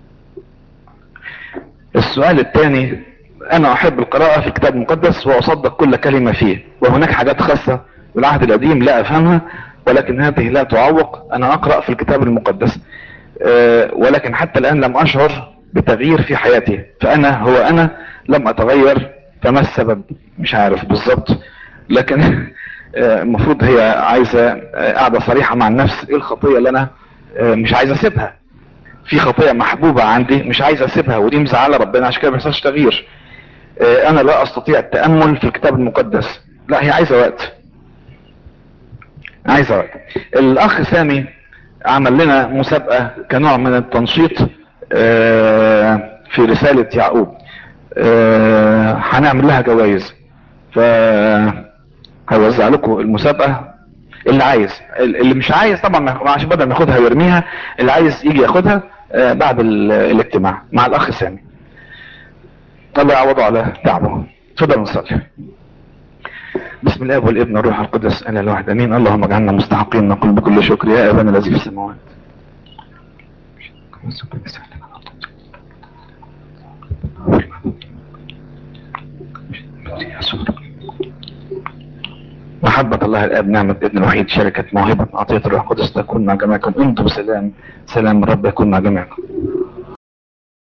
السؤال الثاني انا احب القراءة في الكتاب المقدس واصدق كل كلمة فيه وهناك حاجات خاصة بالعهد القديم لا افهمها ولكن هذه لا تعوق انا اقرأ في الكتاب المقدس آه، ولكن حتى الان لم اشعر بتغيير في حياتي فانا هو انا لم اتغير فما السبب مش عارف بالظبط لكن آه، المفروض هي عايزة آه، قاعدة صريحة مع النفس ايه الخطية اللي انا آه، مش عايز اسيبها في خطية محبوبة عندي مش عايز اسيبها ودي مزعلة ربنا عشان كده ما بيحصلش تغيير آه، انا لا استطيع التأمل في الكتاب المقدس لا هي عايزة وقت عايزة وقت الاخ سامي عمل لنا مسابقة كنوع من التنشيط آه، في رسالة يعقوب آه، هنعمل لها جوائز ف هوزع لكم المسابقة اللي عايز اللي مش عايز طبعا ما- عشان بدل ما ياخدها ويرميها اللي عايز يجي ياخدها آه، بعد ال- الاجتماع مع الاخ سامي الله يعوضه على تعبه تفضل نصلي بسم الله والابن والروح القدس انا الواحد امين اللهم اجعلنا مستحقين نقول بكل شكر يا ابانا الذي في السماوات محبة الله الآب نعمة ابن الوحيد شركة موهبة عطية الروح القدس تكون مع جميعكم انتم بسلام سلام الرب يكون مع جميعكم